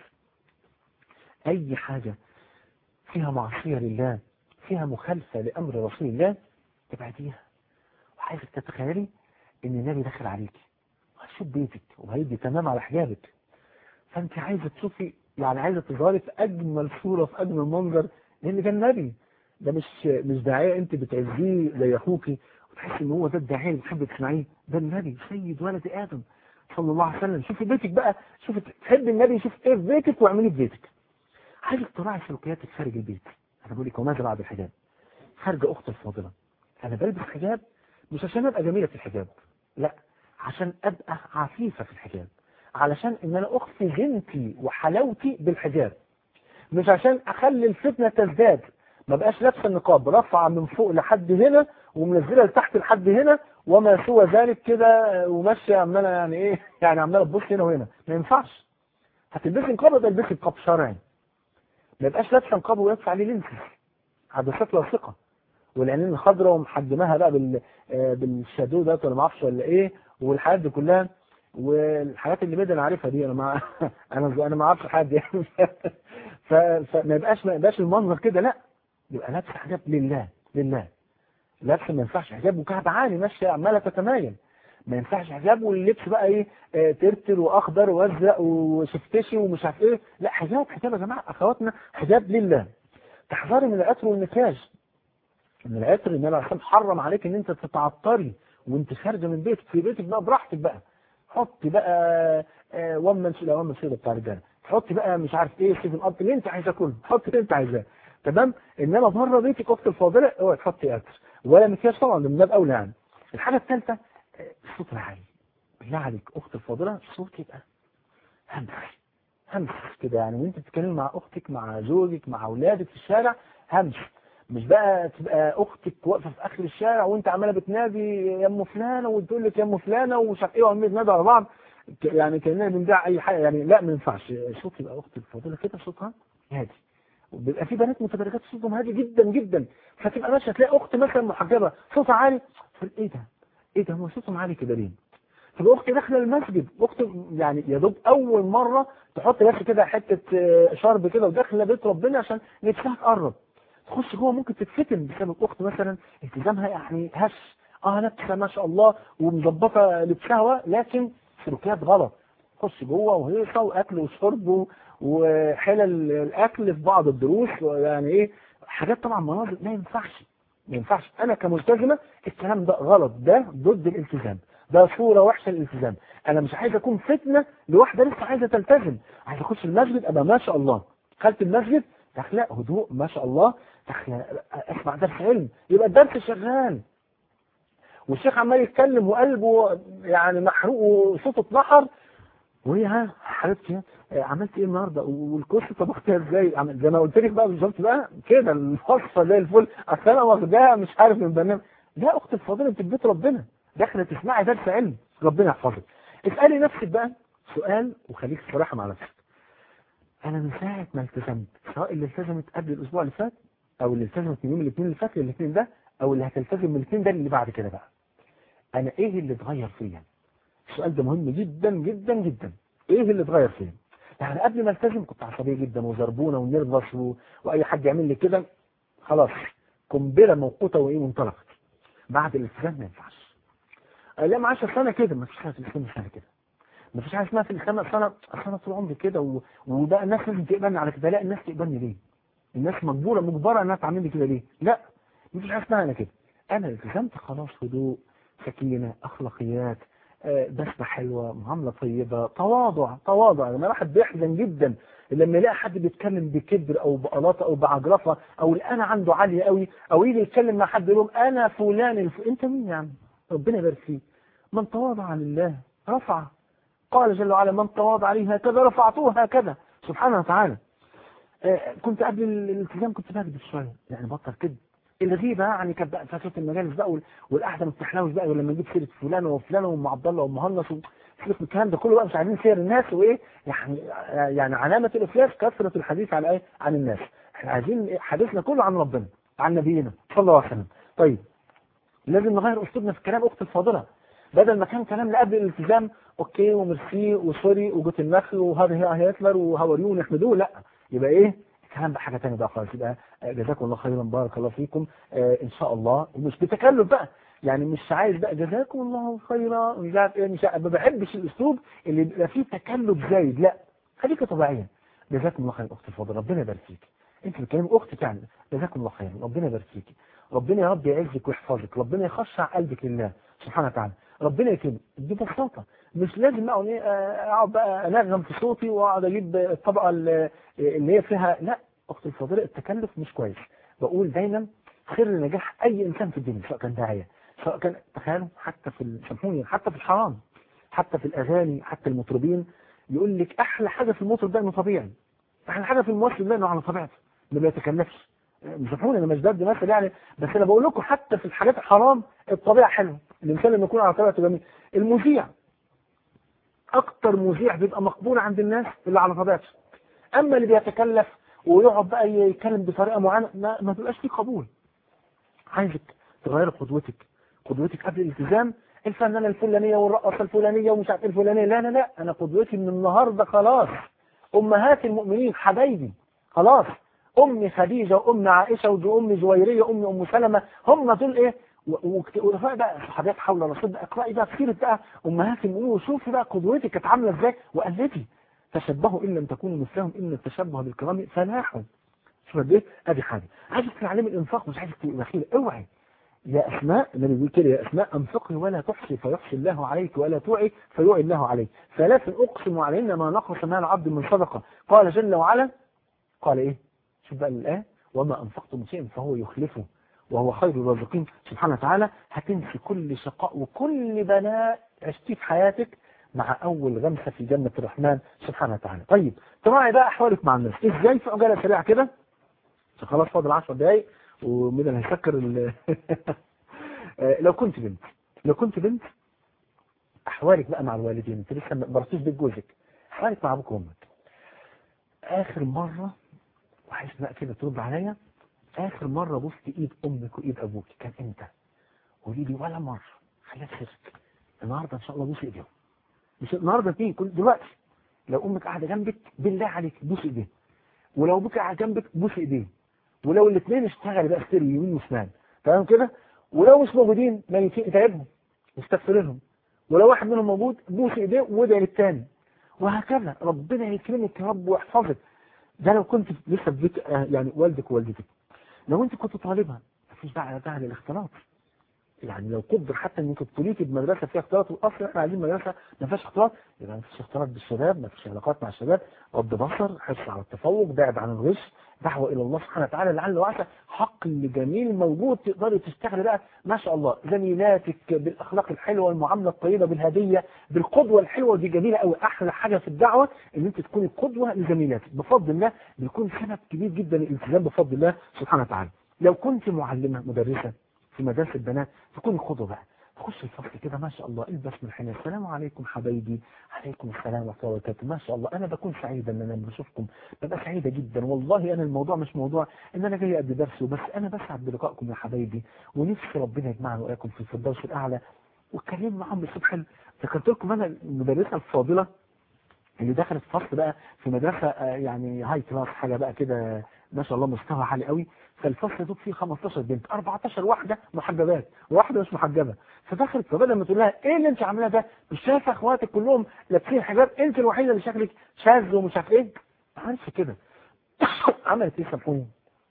B: اي حاجه فيها معصيه لله فيها مخالفه لامر رسول الله ابعديها وعايزك تتخيلي ان النبي داخل عليكي وهيشوف بيتك وهيدي تمام على حجابك فانت عايزه تشوفي يعني عايزه تظهري في اجمل صوره في اجمل منظر لان كان نبي ده مش مش داعيه انت بتعزيه زي اخوكي وتحس ان هو ده الداعيه اللي بتحب تسمعيه ده النبي سيد ولد ادم صلى الله عليه وسلم شوفي بيتك بقى شوفي تحب النبي يشوف ايه في بيتك واعمليه في بيتك عايزك تراعي سلوكياتك خارج البيت انا بقول لك وماذا بعد الحجاب خارجه اختي الفاضله انا بلبس حجاب مش عشان ابقى جميله في الحجاب لا عشان ابقى عفيفه في الحجاب علشان ان انا اخفي زينتي وحلاوتي بالحجاب مش عشان اخلي الفتنه تزداد ما بقاش لابسه النقاب رافعه من فوق لحد هنا ومنزله لتحت لحد هنا وما سوى ذلك كده وماشيه عماله يعني ايه يعني عماله تبص هنا وهنا ما ينفعش هتلبسي نقاب يبقى البسي نقاب شرعي ما يبقاش لابسه نقاب ويدفع عليه لينسز عدسات لاصقه والعينين الخضراء ومحجماها بقى بال آه بالشادو ده ولا ما اعرفش ولا ايه والحاجات دي كلها والحاجات اللي بدل عارفها دي انا ما انا انا ما اعرفش حد يعني ف... فما يبقاش ما يبقاش المنظر كده لا يبقى لابسه حجاب لله لله لابسه ما ينفعش حجاب وكعب عالي ماشيه عماله تتمايل ما ينفعش حجاب واللبس بقى ايه آه ترتر واخضر وازرق وشفتشي ومش عارف ايه لا حجاب حجاب يا جماعه اخواتنا حجاب لله تحذري من العطر والمكياج ان العطر النبي عليه الصلاه حرم عليك ان انت تتعطري وانت خارجه من بيتك في بيتك بقى براحتك بقى حطي بقى آه، ومن سودا ومن سودا بتاع الرجاله حطي بقى مش عارف ايه سيف الارض اللي انت عايزاه كله حطي اللي انت عايزاه تمام انما بره بيتك اخت الفاضله اوعي تحطي اكل ولا مكياج طبعا من باب اولى يعني الحاجه الثالثه آه، الصوت العالي بالله عليك اخت الفاضله صوت يبقى همس همس كده يعني وانت بتتكلمي مع اختك مع زوجك مع اولادك في الشارع همس مش بقى تبقى اختك واقفه في اخر الشارع وانت عماله بتنادي يا ام فلانه وتقول لك يا ام فلانه ومش عارف ايه وعمالين يتنادوا على بعض ك- يعني كاننا بنبيع اي حاجه يعني لا ما ينفعش صوت يبقى اختك الفاضله كده صوتها هادي وبيبقى في بنات متبرجات صوتهم هادي جدا جدا فتبقى ماشيه تلاقي اخت مثلا محجبه صوتها عالي تقول ايه ده؟ ايه ده هو صوتهم عالي كده ليه؟ تبقى اختي داخله المسجد اختي يعني يا دوب اول مره تحط بس كده حته آه، شرب كده وداخله بيت ربنا عشان نفسها تقرب تخش جوه ممكن تتفتن بسبب اخت مثلا التزامها يعني هش اه لابسه ما شاء الله ومظبطه لبسها لكن سلوكيات غلط تخش جوه وهيصه واكل وشرب و- وحلل الاكل في بعض الدروس يعني ايه حاجات طبعا مناظر ما ينفعش ما ينفعش انا كملتزمه الكلام ده غلط ده ضد الالتزام ده صوره وحشه للالتزام انا مش عايز اكون فتنه لواحده لسه عايزه تلتزم عايز اخش المسجد ابقى ما شاء الله دخلت المسجد داخله هدوء ما شاء الله داخله اسمع درس علم يبقى الدرس شغال والشيخ عمال يتكلم وقلبه يعني محروق وصوته اتنحر وهي ها حبيبتي آه، عملت ايه النهارده والكوسه طبختها ازاي عمل- زي ما قلت لك بقى بالظبط بقى كده الوصفه زي الفل اصل انا واخداها مش عارف من برنامج لا اخت الفاضله انت في بيت ربنا داخله تسمعي درس علم ربنا يحفظك اسالي نفسك بقى سؤال وخليك صراحه مع نفسك انا من ساعه ما التزمت سواء اللي التزمت قبل الاسبوع اللي فات او اللي التزمت من يوم الاثنين اللي فات للاثنين ده او اللي هتلتزم من الاثنين ده اللي بعد كده بقى انا ايه اللي اتغير فيا السؤال ده مهم جدا جدا جدا ايه اللي اتغير فيا يعني قبل ما التزم كنت عصبيه جدا وزربونه ونرفز و... واي حد يعمل لي كده خلاص قنبله موقوته وايه وانطلقت بعد الالتزام ما ينفعش لا ما 10 سنه كده ما فيش حاجه في الاسلام سنه كده ما فيش حاجه اسمها في الاسلام اصل انا اصل انا طول عمري كده و... وده الناس لازم تقبلني على كده لا الناس تقبلني ليه؟ الناس مجبوره مجبره انها تعمل لي كده ليه؟ لا ما فيش حاجه اسمها انا كده انا التزمت خلاص هدوء سكينه اخلاقيات آه، بسمة حلوة معاملة طيبة تواضع تواضع لما الواحد بيحزن جدا لما يلاقي حد بيتكلم بكبر او بقلاطة او بعجرفة او الانا عنده عالية قوي او يجي يتكلم مع حد يقول لهم انا فلان الف... انت مين يا عم ربنا يبارك فيك من تواضع لله رفع قال جل وعلا من تواضع لي هكذا رفعته هكذا سبحانه وتعالى آه، كنت قبل الالتزام كنت بكذب شويه يعني بطل كذب الغيبه يعني كانت بقى فاتت المجالس بقى وال- والقعده ما بتحلاوش بقى ولما نجيب سيره فلان وفلان وام عبد الله وام مهندس و- سيبك من الكلام ده كله بقى مش عايزين سير الناس وايه يعني يعني علامه الافلاس كثره الحديث عن ايه عن الناس احنا عايزين حديثنا كله عن ربنا عن نبينا صلى الله عليه وسلم طيب لازم نغير اسلوبنا في الكلام اخت الفاضله بدل ما كان كلام قبل الالتزام اوكي وميرسي وسوري وجوت النخل وهذا هي هتلر وهاوريو ونحمدوه لا يبقى ايه الكلام بقى حاجه ثانيه بقى خالص يبقى آه، جزاكم الله خيرا بارك الله فيكم آه ان شاء الله ومش بتكلف بقى يعني مش عايز بقى جزاكم الله خيرا مش عارف ايه مش عارف ما بحبش الاسلوب اللي بيبقى فيه تكلف زايد لا خليك طبيعيه جزاكم الله خير اختي الفاضله ربنا يبارك فيك انت بتكلمي اختك يعني جزاكم الله خير ربنا يبارك فيك ربنا يا رب يعزك ويحفظك ربنا يخشع قلبك لله سبحانه وتعالى ربنا يكرمك ببساطه مش لازم اقعد ايه آه، اقعد بقى انغم في صوتي واقعد اجيب الطبقه اللي اللي هي فيها لا اختي الفاضله التكلف مش كويس بقول دايما خير لنجاح اي انسان في الدنيا سواء كان داعيه سواء كان تخيلوا حتى في ال- سامحوني حتى في الحرام حتى في الاغاني حتى المطربين يقول لك احلى حاجه في المطرب ده انه طبيعي احلى حاجه في الممثل ده انه على طبيعته ما بيتكلفش مش سامحوني انا مش ضد مثل يعني بس انا بقول لكم حتى في الحاجات الحرام الطبيعه حلوه الانسان لما يكون على طبيعته جميل المذيع اكتر مذيع بيبقى مقبول عند الناس اللي على طبيعته اما اللي بيتكلف ويقعد بقى يتكلم بطريقه معينه ما, ما تبقاش فيه قبول عايزك تغير قدوتك قدوتك قبل الالتزام الفنانه الفلانيه والرقصه الفلانيه ومش عارف إيه الفلانيه لا لا لا انا قدوتي من النهارده خلاص امهات المؤمنين حبايبي خلاص ام خديجه وام عائشه وام جويريه ام ام سلمه هم دول ايه ورفاء بقى صحابيات حول رسول بقى اقراي بقى كتير بقى امهات المؤمنين وشوفي بقى قدوتك كانت عامله ازاي وقلدي تشبهوا ان لم تكونوا مثلهم ان التشبه بالكرام فلاح شوف قد ايه ادي حاجه عايزك تتعلمي الانفاق مش عايزك تبقي بخيل اوعي يا أسماء النبي بيقول كده يا أسماء أنفقي ولا تحصي فيحصي الله عليك ولا توعي فيوعي الله عليك ثلاث أقسم علينا ما نقص مال عبد من صدقة قال جل وعلا قال إيه شوف بقى الآية وما أنفقتم شيئا فهو يخلفه وهو خير الرازقين سبحانه وتعالى هتنسي كل شقاء وكل بلاء عشتيه في حياتك مع أول غمسة في جنة الرحمن سبحانه وتعالى طيب تراعي بقى أحوالك مع الناس إزاي في عجالة سريعة كده خلاص فاضل 10 دقايق ومين اللي هيسكر ال... لو كنت بنت لو كنت بنت أحوالك بقى مع الوالدين أنت لسه ما برتوش بيت جوزك أحوالك مع أبوك وأمك آخر مرة وعايز بقى كده ترد عليا آخر مرة بوست إيد أمك وإيد أبوك كان إمتى؟ قولي لي ولا مرة خليها سرك النهاردة إن شاء الله بوس إيديهم مش النهاردة فين كل دلوقتي لو أمك قاعدة جنبك بالله عليك بوس إيديها ولو أبوك قاعد جنبك بوس إيديه ولو الاثنين اشتغل بقى اشتري يمين وشمال تمام كده ولو مش موجودين ما ينفع تعبهم واستغفر لهم ولو واحد منهم موجود بوس ايديه وادعي للثاني وهكذا ربنا يكرمك يا رب ويحفظك ده لو كنت لسه في بيت آه، يعني والدك ووالدتك لو انت كنت طالبة مفيش داعي داعي للاختلاط يعني لو قدر حتى انك تريكي بمدرسه فيها اختلاط والاصل احنا عايزين مدرسه ما فيهاش اختلاط يبقى ما فيش اختلاط بالشباب ما فيش علاقات مع الشباب غض بصر حرص على التفوق بعد عن الغش دعوه الى الله سبحانه وتعالى لعل وعسى حق جميل موجود تقدري تشتغلي بقى ما شاء الله زميلاتك بالاخلاق الحلوه والمعامله الطيبه بالهديه بالقدوه الحلوه دي جميله قوي احلى حاجه في الدعوه ان انت تكوني قدوه لزميلاتك بفضل الله بيكون سبب كبير جدا للالتزام بفضل الله سبحانه وتعالى لو كنت معلمه مدرسه في مدارس البنات تكوني قدوه بقى تخش الفصل كده ما شاء الله البس من الحنان السلام عليكم حبايبي عليكم السلام ورحمه الله وبركاته ما شاء الله انا بكون سعيده ان انا بشوفكم ببقى سعيده جدا والله انا الموضوع مش موضوع ان انا جاي ادي درس وبس انا بسعد بلقائكم يا حبايبي ونفسي ربنا يجمعنا واياكم في الفردوس الاعلى واتكلم معاهم باسلوب حلو ذكرت لكم انا المدرسه الفاضله اللي دخلت فصل بقى في مدرسه آه، يعني هاي كلاس حاجه بقى كده ما شاء الله مستوى عالي قوي فالفصل دوب فيه 15 بنت 14 واحده محجبات وواحده مش محجبه فدخلت فبدل ما تقول لها ايه اللي انت عاملاه ده مش شايفه اخواتك كلهم لابسين حجاب انت الوحيده اللي شكلك شاذ ومش عارف ايه ما عملتش كده عملت ايه سامحوني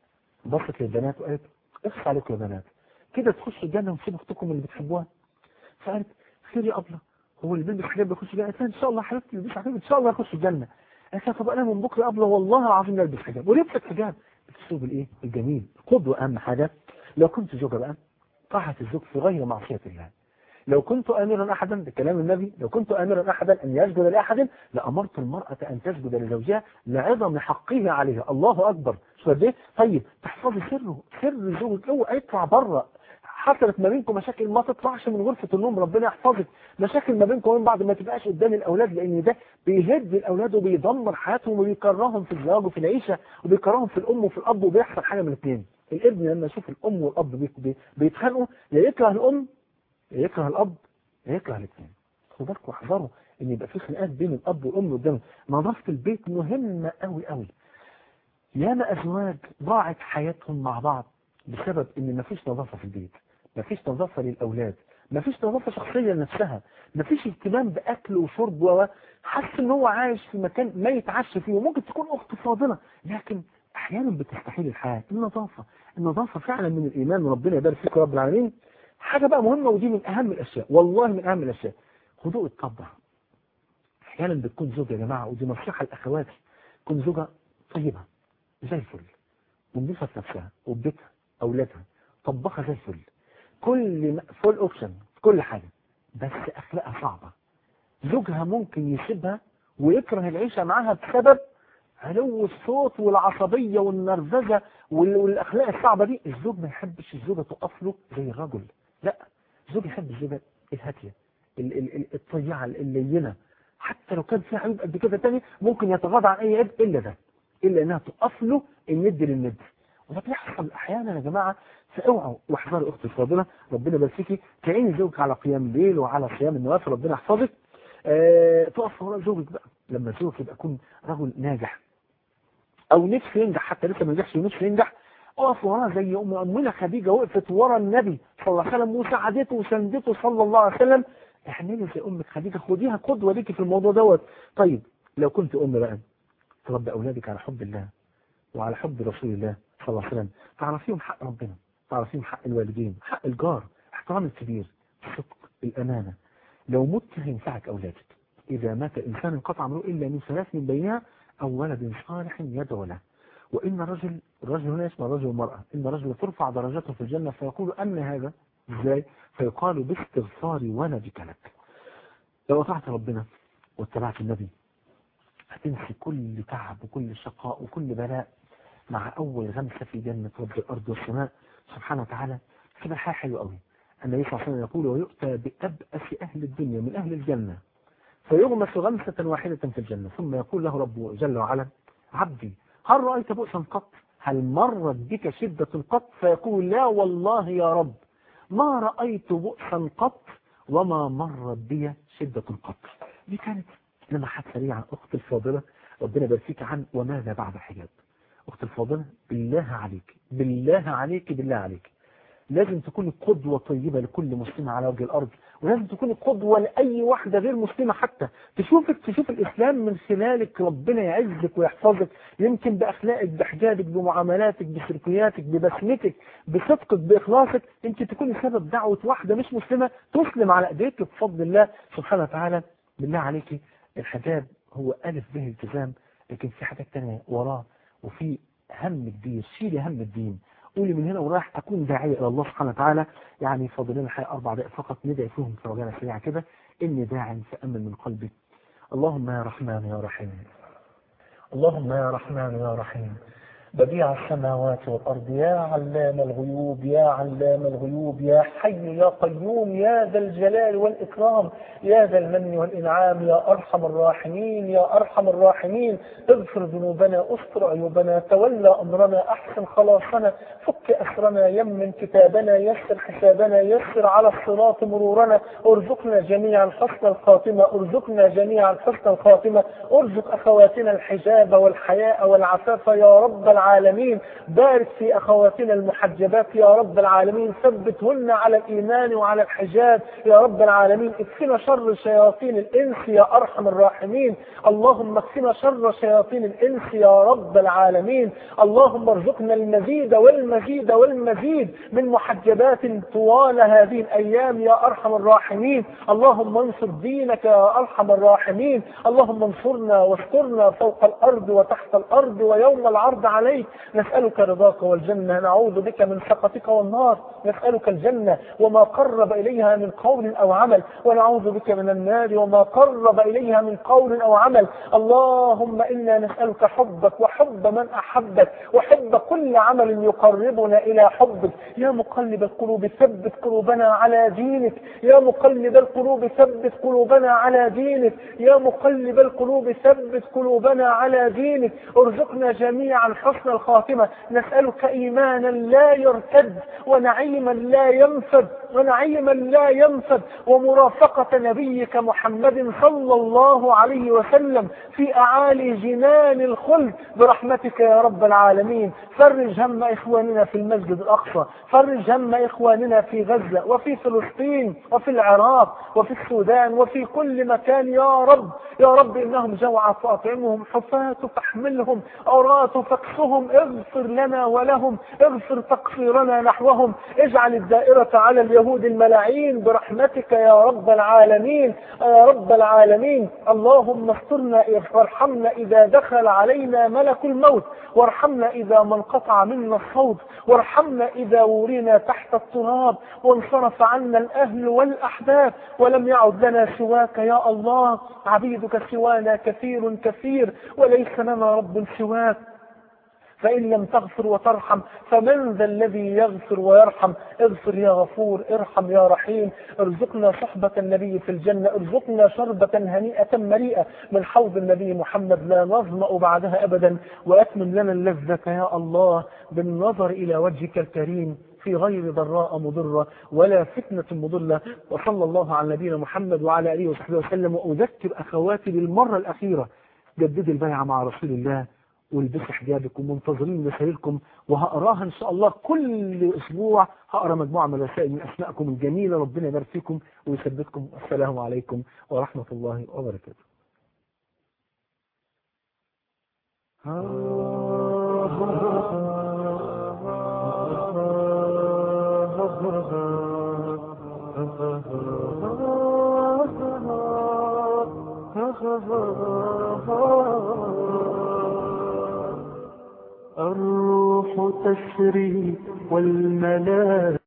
B: بصت للبنات وقالت اخص عليكم يا بنات كده تخشوا الجنه وتسيبوا اختكم اللي بتحبوها فقالت خير يا ابله هو اللي بيلبس حجاب بيخش الجنه قالت لها ان شاء الله حبيبتي اللي بيلبس حجاب ان شاء الله يخش الجنه قالت لها طب انا من بكره يا ابله والله العظيم لا البس حجاب ولبست حجاب الاسلوب الايه الجميل قدوه اهم حاجه لو كنت زوجه بقى طاعه الزوج في غير معصيه الله لو كنت امرا احدا بكلام النبي لو كنت امرا احدا ان يسجد لاحد لامرت المراه ان تسجد لزوجها لعظم حقه عليها الله اكبر شو قد ايه طيب تحفظي سره سر زوجك اوعى يطلع بره حصلت ما بينكم مشاكل ما تطلعش من غرفة النوم ربنا يحفظك مشاكل ما بينكم وبين بعض ما تبقاش قدام الأولاد لأن ده بيهد الأولاد وبيدمر حياتهم وبيكرههم في الزواج وفي العيشة وبيكرههم في الأم وفي الأب وبيحصل حاجة من الاثنين الابن لما يشوف الأم والأب بي- بي- بيتخانقوا يا يكره الأم يا يكره الأب يا يكره الاثنين خدوا بالكم واحذروا ان يبقى في خناقات بين الأب والأم قدام نظافة البيت مهمة قوي قوي ياما أزواج ضاعت حياتهم مع بعض بسبب ان مفيش نظافة في البيت مفيش نظافة للأولاد مفيش نظافة شخصية لنفسها مفيش اهتمام بأكل وشرب و حاسس ان هو عايش في مكان ما يتعشى فيه وممكن تكون أخت فاضلة لكن أحيانا بتستحيل الحياة النظافة النظافة فعلا من الإيمان وربنا يبارك فيك يا رب العالمين حاجة بقى مهمة ودي من أهم الأشياء والله من أهم الأشياء هدوء الطبع أحيانا بتكون زوجة يا جماعة ودي نصيحة لأخواتي تكون زوجة طيبة زي الفل ونضيفة في نفسها وبيتها أولادها طبخها زي الفل كل فول اوبشن في كل حاجة بس اخلاقها صعبة زوجها ممكن يسيبها ويكره العيشة معاها بسبب علو الصوت والعصبية والنرفزة وال- والاخلاق الصعبة دي الزوج ما يحبش الزوجة تقف له زي الرجل لا الزوج يحب الزوجة الهادية ال- ال- ال- الطيعة اللينة حتى لو كان فيها عيوب قد كده تاني ممكن يتغاضى عن اي عيب الا ده الا انها تقف له الند للند وده بيحصل احيانا يا جماعه فاوعوا واحذروا اختي الفاضله ربنا يبارك فيكي تعيني زوجك على قيام الليل وعلى صيام النوافل ربنا يحفظك أه تقف وراء زوجك بقى لما زوجك يبقى يكون رجل ناجح او نفسه ينجح حتى لسه ما نجحش ونفسه ينجح اقف وراه زي ام امنا خديجه وقفت ورا النبي صلى الله عليه وسلم وساعدته وسندته صلى الله عليه وسلم اعملي زي امك خديجه خديها قدوه ليكي في الموضوع دوت طيب لو كنت ام بقى تربي اولادك على حب الله وعلى حب رسول الله صلى الله عليه وسلم تعرفيهم حق ربنا تعرفين حق الوالدين حق الجار احترام الكبير الصدق الأمانة لو مت هينفعك أولادك إذا مات إنسان انقطع عمله إلا من ثلاث من بينها أو ولد صالح يدعو له وإن رجل رجل هنا اسمه رجل ومرأة إن رجل ترفع درجته في الجنة فيقول أن هذا إزاي فيقال باستغفار ولدك لك لو أطعت ربنا واتبعت النبي هتنسي كل تعب وكل شقاء وكل بلاء مع أول غمسة في جنة رب الأرض والسماء سبحانه وتعالى كده حاجة حلوة قوي النبي صلى الله عليه وسلم يقول ويؤتى بأبأس أهل الدنيا من أهل الجنة فيغمس غمسة واحدة في الجنة ثم يقول له ربه جل وعلا عبدي هل رأيت بؤسا قط هل مرت بك شدة قط فيقول لا والله يا رب ما رأيت بؤسا قط وما مرت بي شدة قط دي كانت لمحات سريعة أخت الفاضلة ربنا يبارك فيك عن وماذا بعد حجاب أخت الفاضلة بالله عليك بالله عليك بالله عليك لازم تكوني قدوة طيبة لكل مسلمة على وجه الأرض ولازم تكوني قدوة لأي واحدة غير مسلمة حتى تشوفك تشوف الإسلام من خلالك ربنا يعزك ويحفظك يمكن بأخلاقك بحجابك بمعاملاتك بسلوكياتك ببسمتك بصدقك بإخلاصك يمكن تكوني سبب دعوة واحدة مش مسلمة تسلم على إيديك بفضل الله سبحانه وتعالى بالله عليك الحجاب هو ألف به التزام لكن في حاجات تانية وراه وفي هم كبير شيلي هم الدين قولي من هنا ورايح أكون داعية إلى الله سبحانه وتعالى يعني فاضل لنا حقيقة أربع دقائق فقط ندعي فيهم في رجالة سريعة كده إني داع فأمن من قلبي اللهم يا رحمن يا رحيم اللهم يا رحمن يا رحيم بديع السماوات والأرض يا علام الغيوب يا علام الغيوب يا حي يا قيوم يا ذا الجلال والإكرام يا ذا المن والإنعام يا أرحم الراحمين يا أرحم الراحمين اغفر ذنوبنا استر عيوبنا تولى أمرنا أحسن خلاصنا فك أسرنا يمن كتابنا يسر حسابنا يسر على الصراط مرورنا ارزقنا جميعا حسن الخاتمة ارزقنا جميعا حسن الخاتمة ارزق أخواتنا الحجاب والحياء والعفاف يا رب العالمين بارك في أخواتنا المحجبات يا رب العالمين ثبتهن على الإيمان وعلى الحجاب يا رب العالمين اكفنا شر شياطين الإنس يا أرحم الراحمين اللهم اكفنا شر شياطين الإنس يا رب العالمين اللهم ارزقنا المزيد والمزيد والمزيد من محجبات طوال هذه الأيام يا أرحم الراحمين اللهم انصر دينك يا أرحم الراحمين اللهم انصرنا واسترنا فوق الأرض وتحت الأرض ويوم العرض عليك نسألك رضاك والجنة نعوذ بك من سخطك والنار نسألك الجنة وما قرب إليها من قول أو عمل ونعوذ بك من النار وما قرب إليها من قول أو عمل اللهم إنا نسألك حبك وحب من أحبك وحب كل عمل يقربنا إلى حبك يا مقلب القلوب ثبت قلوبنا على دينك يا مقلب القلوب ثبت قلوبنا على دينك يا مقلب القلوب ثبت قلوبنا على دينك ارزقنا جميعا حسن الخاتمة نسألك إيمانا لا يرتد ونعيما لا ينفد ونعيما لا ينفد ومرافقة نبيك محمد صلى الله عليه وسلم في أعالي جنان الخلد برحمتك يا رب العالمين فرج هم إخواننا في المسجد الأقصى فرج هم إخواننا في غزة وفي فلسطين وفي العراق وفي السودان وفي كل مكان يا رب يا رب إنهم جوعى فأطعمهم حفاة فاحملهم عراة فاكسهم اغفر لنا ولهم اغفر تقصيرنا نحوهم اجعل الدائرة على اليهود الملاعين برحمتك يا رب العالمين يا رب العالمين اللهم استرنا وارحمنا إذا دخل علينا ملك الموت وارحمنا إذا ما انقطع منا الصوت وارحمنا إذا ورينا تحت التراب وانصرف عنا الأهل والأحباب ولم يعد لنا سواك يا الله عبيدك سوانا كثير كثير وليس لنا رب سواك فإن لم تغفر وترحم فمن ذا الذي يغفر ويرحم اغفر يا غفور ارحم يا رحيم ارزقنا صحبة النبي في الجنة ارزقنا شربة هنيئة مريئة من حوض النبي محمد لا نظمأ بعدها أبدا وأتمم لنا اللذة يا الله بالنظر إلى وجهك الكريم في غير ضراء مضرة ولا فتنة مضلة وصلى الله على نبينا محمد وعلى آله وصحبه وسلم وأذكر أخواتي للمرة الأخيرة جددوا البيعة مع رسول الله والبسوا حجابك ومنتظرين رسائلكم وهقراها ان شاء الله كل اسبوع هقرا مجموعه من الرسائل من اسمائكم الجميله ربنا يبارك فيكم ويثبتكم السلام عليكم ورحمه الله وبركاته.
A: الروح تسري والملائكة